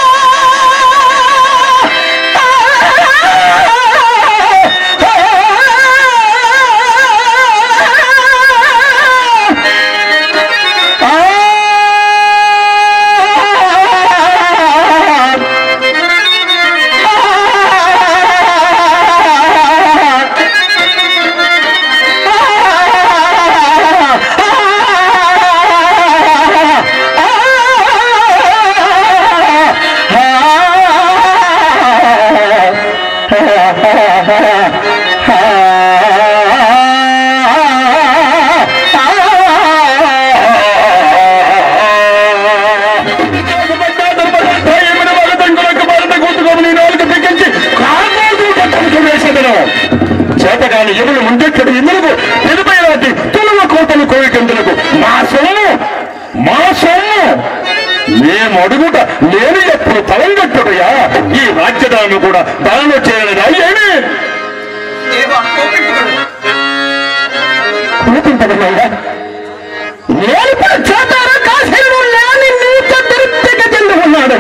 చేతగాని ఎవరు ముందెక్కడు ఎందుకు పెరుపై లాంటి తులువ కోతలు కోరికందులకు మా సొమ్ము మా సొమ్ము మేము అడుగుట నేను ఎప్పుడు తలంగట్టుడయా ఈ రాజ్యదాన్ని కూడా దానిలో చేయాలని అయ్యేమి దేవా కోపించుకోడు కూతుంటదన్నయ్యా నేను ఇప్పుడు చేతారా కాశీలో లేని నీతో తృప్తిగా చెంది ఉన్నాడు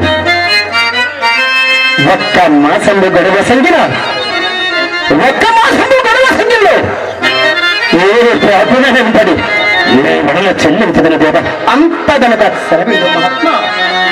ఒక్క మాసంలో గొడవ సంగిన ఒక్క మాసంలో గొడవ సంగిలో ఏ ప్రార్థన నింపడి ఏ వడల చెల్లించదన దేవ అంతదనగా సెలవిడు మహాత్మ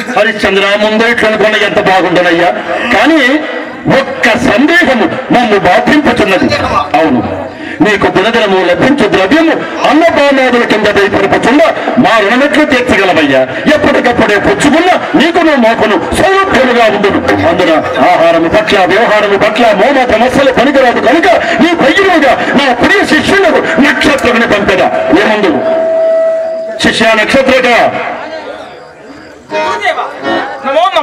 హరిశ్చంద్ర ముందు ఇట్లా అనుకున్న ఎంత బాగుండనయ్యా కానీ ఒక్క సందేహము నన్ను బాధింపుతున్నది అవును నీకు దినదినము లభించు ద్రవ్యము అన్నపానాదుల కింద దయపరపుచుండ మా రుణమెట్లు తీర్చగలవయ్యా ఎప్పటికప్పుడే పుచ్చుకున్న నీకును మోకును సౌలభ్యముగా ఉండును అందున ఆహారము పట్ల వ్యవహారము పట్ల మోమ సమస్యలు పనికిరాదు కనుక నీ పయ్యులుగా నా ప్రియ శిష్యులకు నక్షత్రముని పంపెద ఏమందు శిష్య నక్షత్రక నమో నమ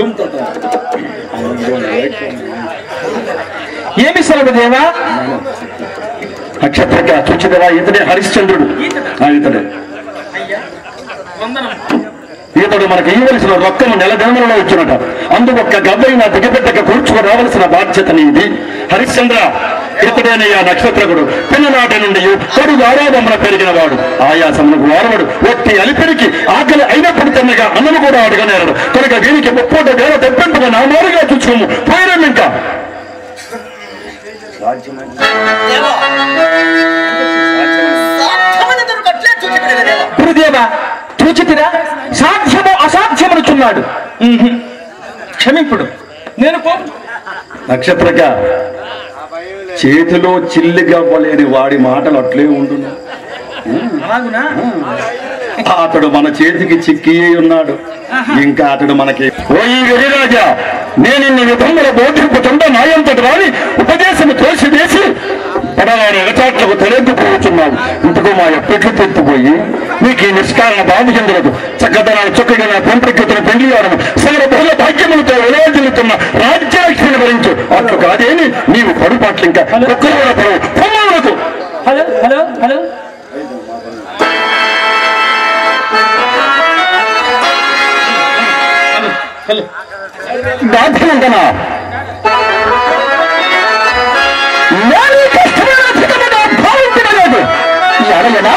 ఏమి సెలవు దేవా నక్షత్రక చూచిదవా ఇతడే హరిశ్చంద్రుడు ఆ, ఇతడే ఇతడు మనకి ఇవ్వవలసిన రొక్కము నెల దినములలో ఇచ్చినట అందుకొక్క గబ్బైన దిగబెట్టక కూర్చుకు రావలసిన బాధ్యత నీది హరిశ్చంద్ర ఇతడేనయ్యా నక్షత్రకుడు పిన్ననాటి నుండి కొడుకు ఆరాధమున పెరిగిన వాడు ఆయాసమునకు వారవడు ఒట్టి అలిపిరికి ఆకలి అయినప్పుడు తిన్నగా అన్నము కూడా అడగనేరడు కనుక వీనికి ముప్పోట వేల తెప్పింపుగా నా మారుగా చూసుకోము పోయినాం ఇంకా దేవా సాధ్యమని తనకు అట్లే చూచగలిగే దేవా గురుదేవా చూచితిరా సాధ్యము అసాధ్యమనుచున్నాడు ఉహు. క్షమింపుడు నేను పో నక్షత్రక చేతిలో చిల్లిగా పోలేని వాడి మాటలు అట్లే ఉండును అలాగునా అతడు మన చేతికి చిక్కి ఉన్నాడు ఇంకా అతడు మనకి ఓ ఈ వెరిరాజా నేను ఇన్ని విధముల బోధింపుతుండ నాయంతటి రాని ఉపదేశము తోసి వేసి పడవారి ఎగచాట్లకు తలెత్తుకుపోతున్నావు ఇంతకు మా ఎప్పట్లు తెత్తుపోయి నీకు ఈ నిష్కారణ బాధ చెందలేదు చక్కదనాలు చక్కగా నా పెంపరికతను పెళ్లి వారము సగల బహుళ భాగ్యములతో విలోజులుతున్న రాజ్యలక్ష్మిని భరించు అట్లు కాదేని నీవు పడుపాట్లు ఇంకా ఒక్కరు కూడా పడవు పొమ్మలకు హలో హలో హలో బాధ్యమంతనా నేను కష్టమైన అధికముగా భావించలేదు ఎడలనా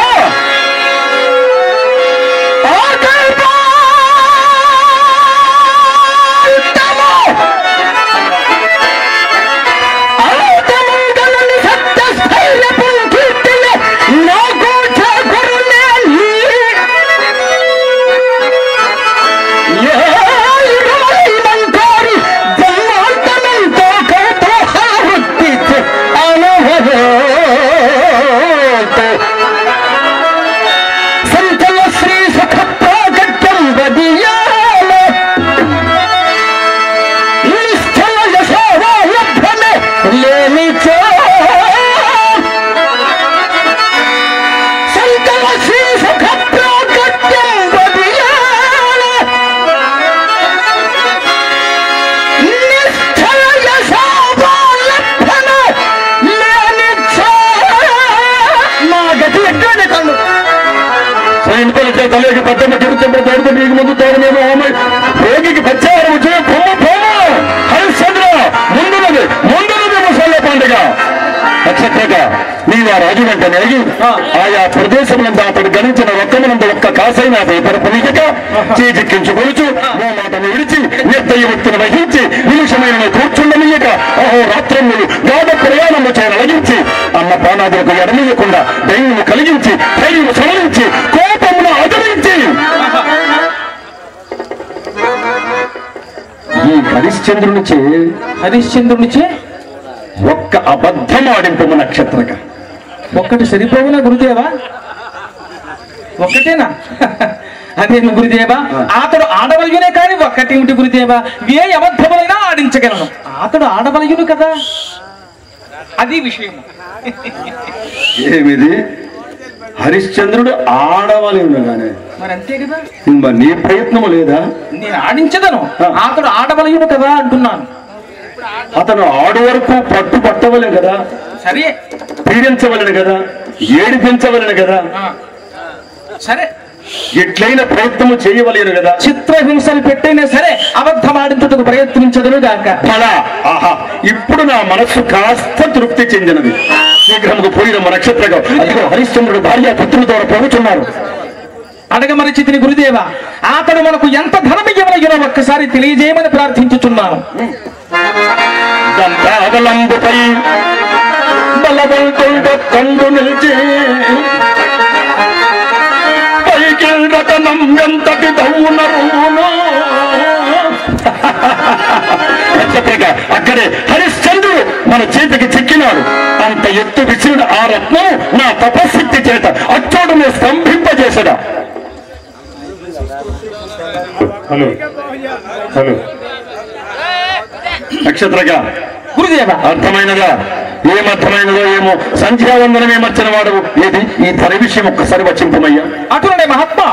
సంతల శ్రీ సుఖ ప్రాగట్యం వదియాల నిశ్చల యశోవాలభ్రమే లేనిచో సంతల శ్రీ సుఖ ప్రాగట్యం వదియాల నిశ్చల యశోవాలభ్రమే లేనిచో నా గతి ఎక్కడే కళ్ళు సైనికుల చేత లేక పట్టణ తిరుగుతుంటే తోడుకు నీకు ముందు తోడమేమో ఆమె రోగికి పచ్చారు వచ్చిన పొమ్మ పొమ్మ హరిశ్చంద్ర ముందున్నది ముందున్నది ముసళ్ళ పండుగ నక్షత్రగా నీవు ఆ రాజు వెంట నెరిగి ఆయా ప్రదేశములంతా అతడు గణించిన ఒక్కమనంత ఒక్క కాసైన పేపరపు నీకక చేజిక్కించుకొలుచు ఓ మాటను విడిచి నిర్దయ వ్యక్తిని వహించి నిమిషమైన కూర్చుండనీయక అహో రాత్రములు గాఢ ప్రయాణము చేయనలగించి అన్న పానాదులకు ఎడనీయకుండా దైవము కలిగించి ధైర్యము సవరించి కోపమును ఆదరించి ఈ హరిశ్చంద్రునిచే హరిశ్చంద్రునిచే ఒక్క అబద్ధం ఆడింపు నక్షత్రక ఒక్కటి సరిపోవునా గురుదేవా ఒక్కటేనా అదేమి గురుదేవా అతడు ఆడవలయునే కాని ఒక్కటేమిటి గురుదేవా ఏ అబద్ధములైనా ఆడించగలను అతడు ఆడవలయును కదా అది విషయం ఏమిది హరిశ్చంద్రుడు ఆడవాలి ఉండగానే మరి అంతే కదా మరి నీ ప్రయత్నము లేదా నేను ఆడించదను అతడు ఆడవలయును కదా అంటున్నాను అతను ఆడు వరకు పట్టు పట్టవలే కదా సరే పీడించవలను కదా ఏడిపించవలను కదా ఆ. సరే ఎట్లయిన ప్రయత్నము చేయవలేను కదా చిత్రహింసలు పెట్టైనా సరే అబద్ధం ఆడించుటకు ప్రయత్నించదును గాక ఫలా ఆహా ఇప్పుడు నా మనస్సు కాస్త తృప్తి చెందినది శీఘ్రముకు పోయిన నక్షత్రగా అదిగో హరిశ్చంద్రుడు భార్య పుత్రుల ద్వారా పోగుచున్నారు అడగమని చితిని గురుదేవ అతడు మనకు ఎంత ధనం ఇవ్వలగినో ఒక్కసారి తెలియజేయమని ప్రార్థించుచున్నాను దంతావలంబుపై బలవంతుడు కండు నిలిచి పైకిందటనం ఎంతటి దౌనరును నక్షత్రగా అక్కడే హరిశ్చంద్రుడు మన చేతికి చిక్కినాడు అంత ఎత్తు విసిరిన ఆ రత్నం నా తపశక్తి చేత అచ్చోడును స్తంభింపజేసడా హలో హలో నక్షత్రగా గురుదేవ అర్థమైనదా ఏమర్థమైనదో ఏమో సంధ్యావందనం ఏమర్చిన వాడు ఏది ఈ ధర విషయం ఒక్కసారి వచ్చింపమయ్యా అటులనే మహాత్మా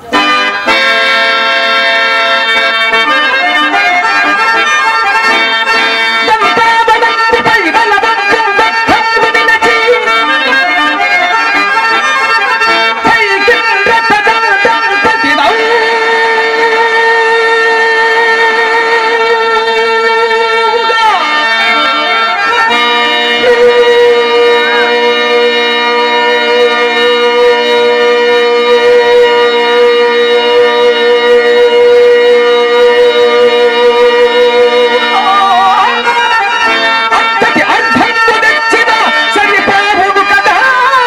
అంతటి అర్థంబు తెచ్చిన సరిపోవును కదా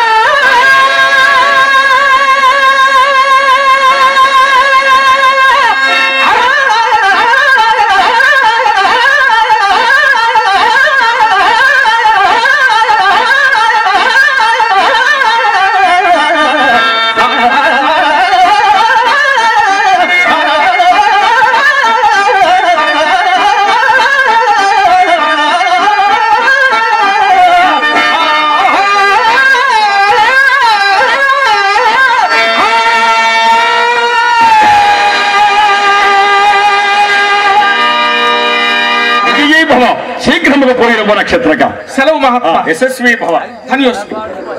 విజయీ భవ శీఘ్రముగా పోయిన నక్షత్రగా సెలవు మహాత్మా యశస్వి భవ ధన్యోస్మి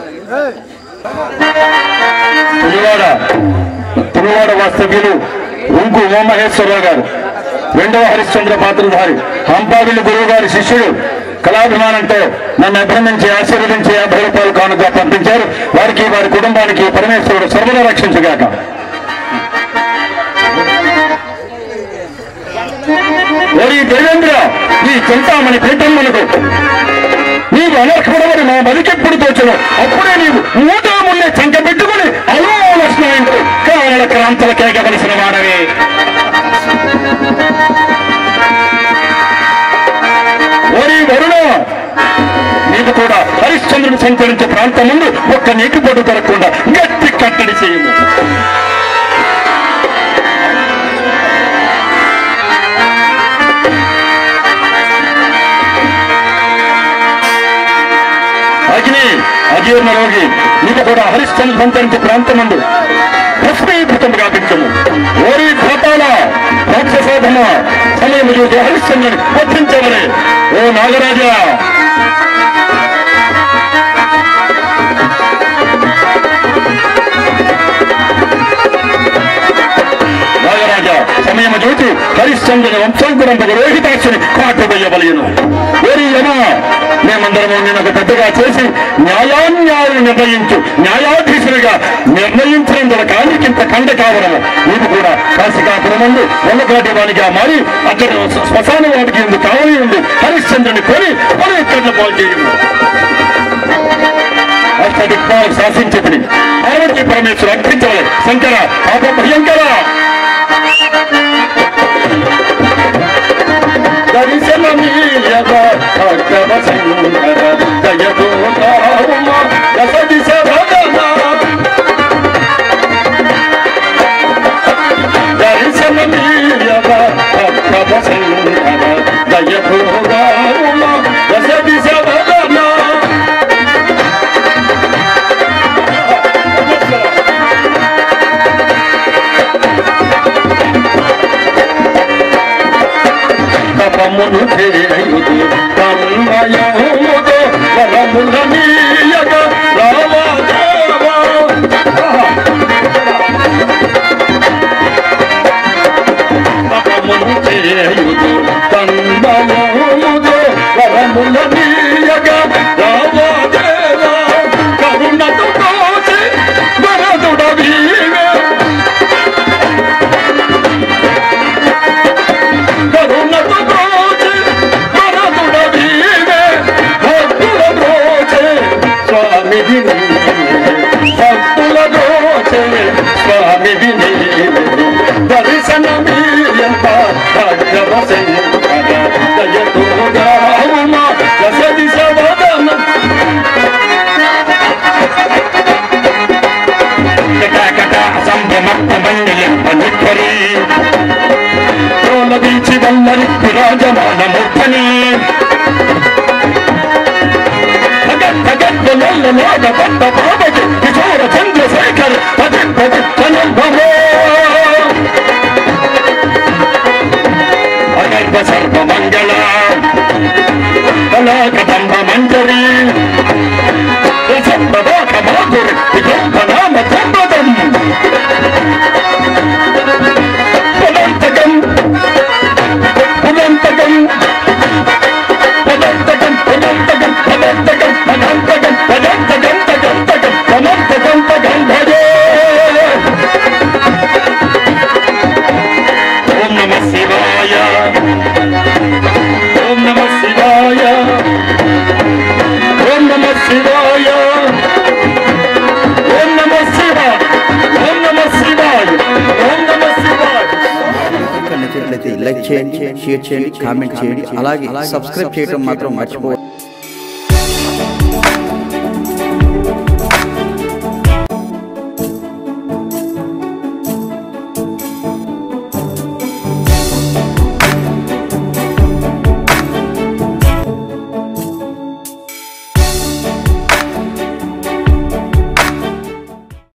తులువాడ తులువాడ వాస్తవ్యులు ఉంకు ఉమామహేశ్వరరావు గారు రెండవ హరిశ్చంద్ర పాత్రధారి హంపావిల్లి గురువు గారి శిష్యుడు కళాభిమానంతో నన్ను అభినందించి ఆశీర్వదించి యాభై రూపాయలు కానుక పంపించారు వారికి వారి కుటుంబానికి పరమేశ్వరుడు సర్వదా రక్షించగాక ఓరి దేవేంద్ర ఈ చింతామణి పీఠమ్మలకు నీవు అనర్హుడవని మా బలికెప్పుడు తోచను అప్పుడే నీవు మూటో మున్నే చెంక పెట్టుకుని అలోలస్నాయంతో కారణ క్రాంతుల కేకవలసిన వాడవే ఓరి వరుణ నీవు కూడా హరిశ్చంద్రుడు సంచరించే ప్రాంతం ముందు ఒక్క నీటి పొట్టు దొరకకుండా గట్టి కట్టడి చేయము అగ్ని అజీర్ణ రోగి నీకు కూడా హరిశ్చంద్ర సంచరించే ప్రాంతం నుండి భస్మీభూతం గాపించము ఓరి భూతాల రాక్షసాధమ సమయం చూసి హరిశ్చంద్రుని వధించవలే ఓ నాగరాజా నాగరాజా సమయం చూసి హరిశ్చంద్రుని వంశంకురంపకు రోహితాక్షుని కాటు వేయవలయను ఓరి యమా మేమందరము నేను ఒక పెద్దగా చేసి న్యాయాన్యాయాలు నిర్ణయించు న్యాయాధీశుడిగా నిర్ణయించినందున కానికింత కండ కావడము నీకు కూడా కాశికాపురమందు వల్లకాటి వానిగా మారి అక్కడ శ్మశాన వాడికి ఎందుకు కావలి ఉంది హరిశ్చంద్రుని కొని పలు ఎక్కడ పాలు చేయము అష్టదిక్పాలు శాసించబడి పార్వతీ పరమేశ్వరు అర్పించవలే శంకర పాప భయంకర దర్శనమీయద భక్తవ శంకర దయదోదామ దశది సభదన దర్శనమీయద భక్తవ శంకర దయదోదామ దశది సభదన తపమును చేయుదు తన్మయముతో వరముల నీయగ రామదేవా తపమును చేయుదు తన్మయముతో వరముల నీయగ రామదేవా కరుణతో కోసి వరదుడ వీవే కరుణతో బ్రోచే వరదుడ వీవే భక్తుల బ్రోచే స్వామి భక్తుల బ్రోచే స్వామి దర్శనమీయంత భగవ నాగ పట్ట బాబకి కిశోర చంద్రశేఖర్ పది పది కనుభవో అగర్భ సర్వ మంగళ కళాకదంబ మంజరి రసప్రభాక మాధురి విజంబ నామ కుంభదం పునంతకం పునంతకం పునంతకం పునంతకం పునంతకం పునంతకం పునంతకం తకం తకం పునంతకం తకం భజే ఓం నమ శివాయ ఓం నమ శివాయ ఓం నమ శివాయ ఓం నమ శివాయ ఓం నమ శివాయ ఓం నమ శివాయ కనుక నచ్చినట్లయితే లైక్ చేయండి షేర్ చేయండి కామెంట్ చేయండి అలాగే సబ్స్క్రైబ్ చేయడం మాత్రం మర్చిపోవద్దు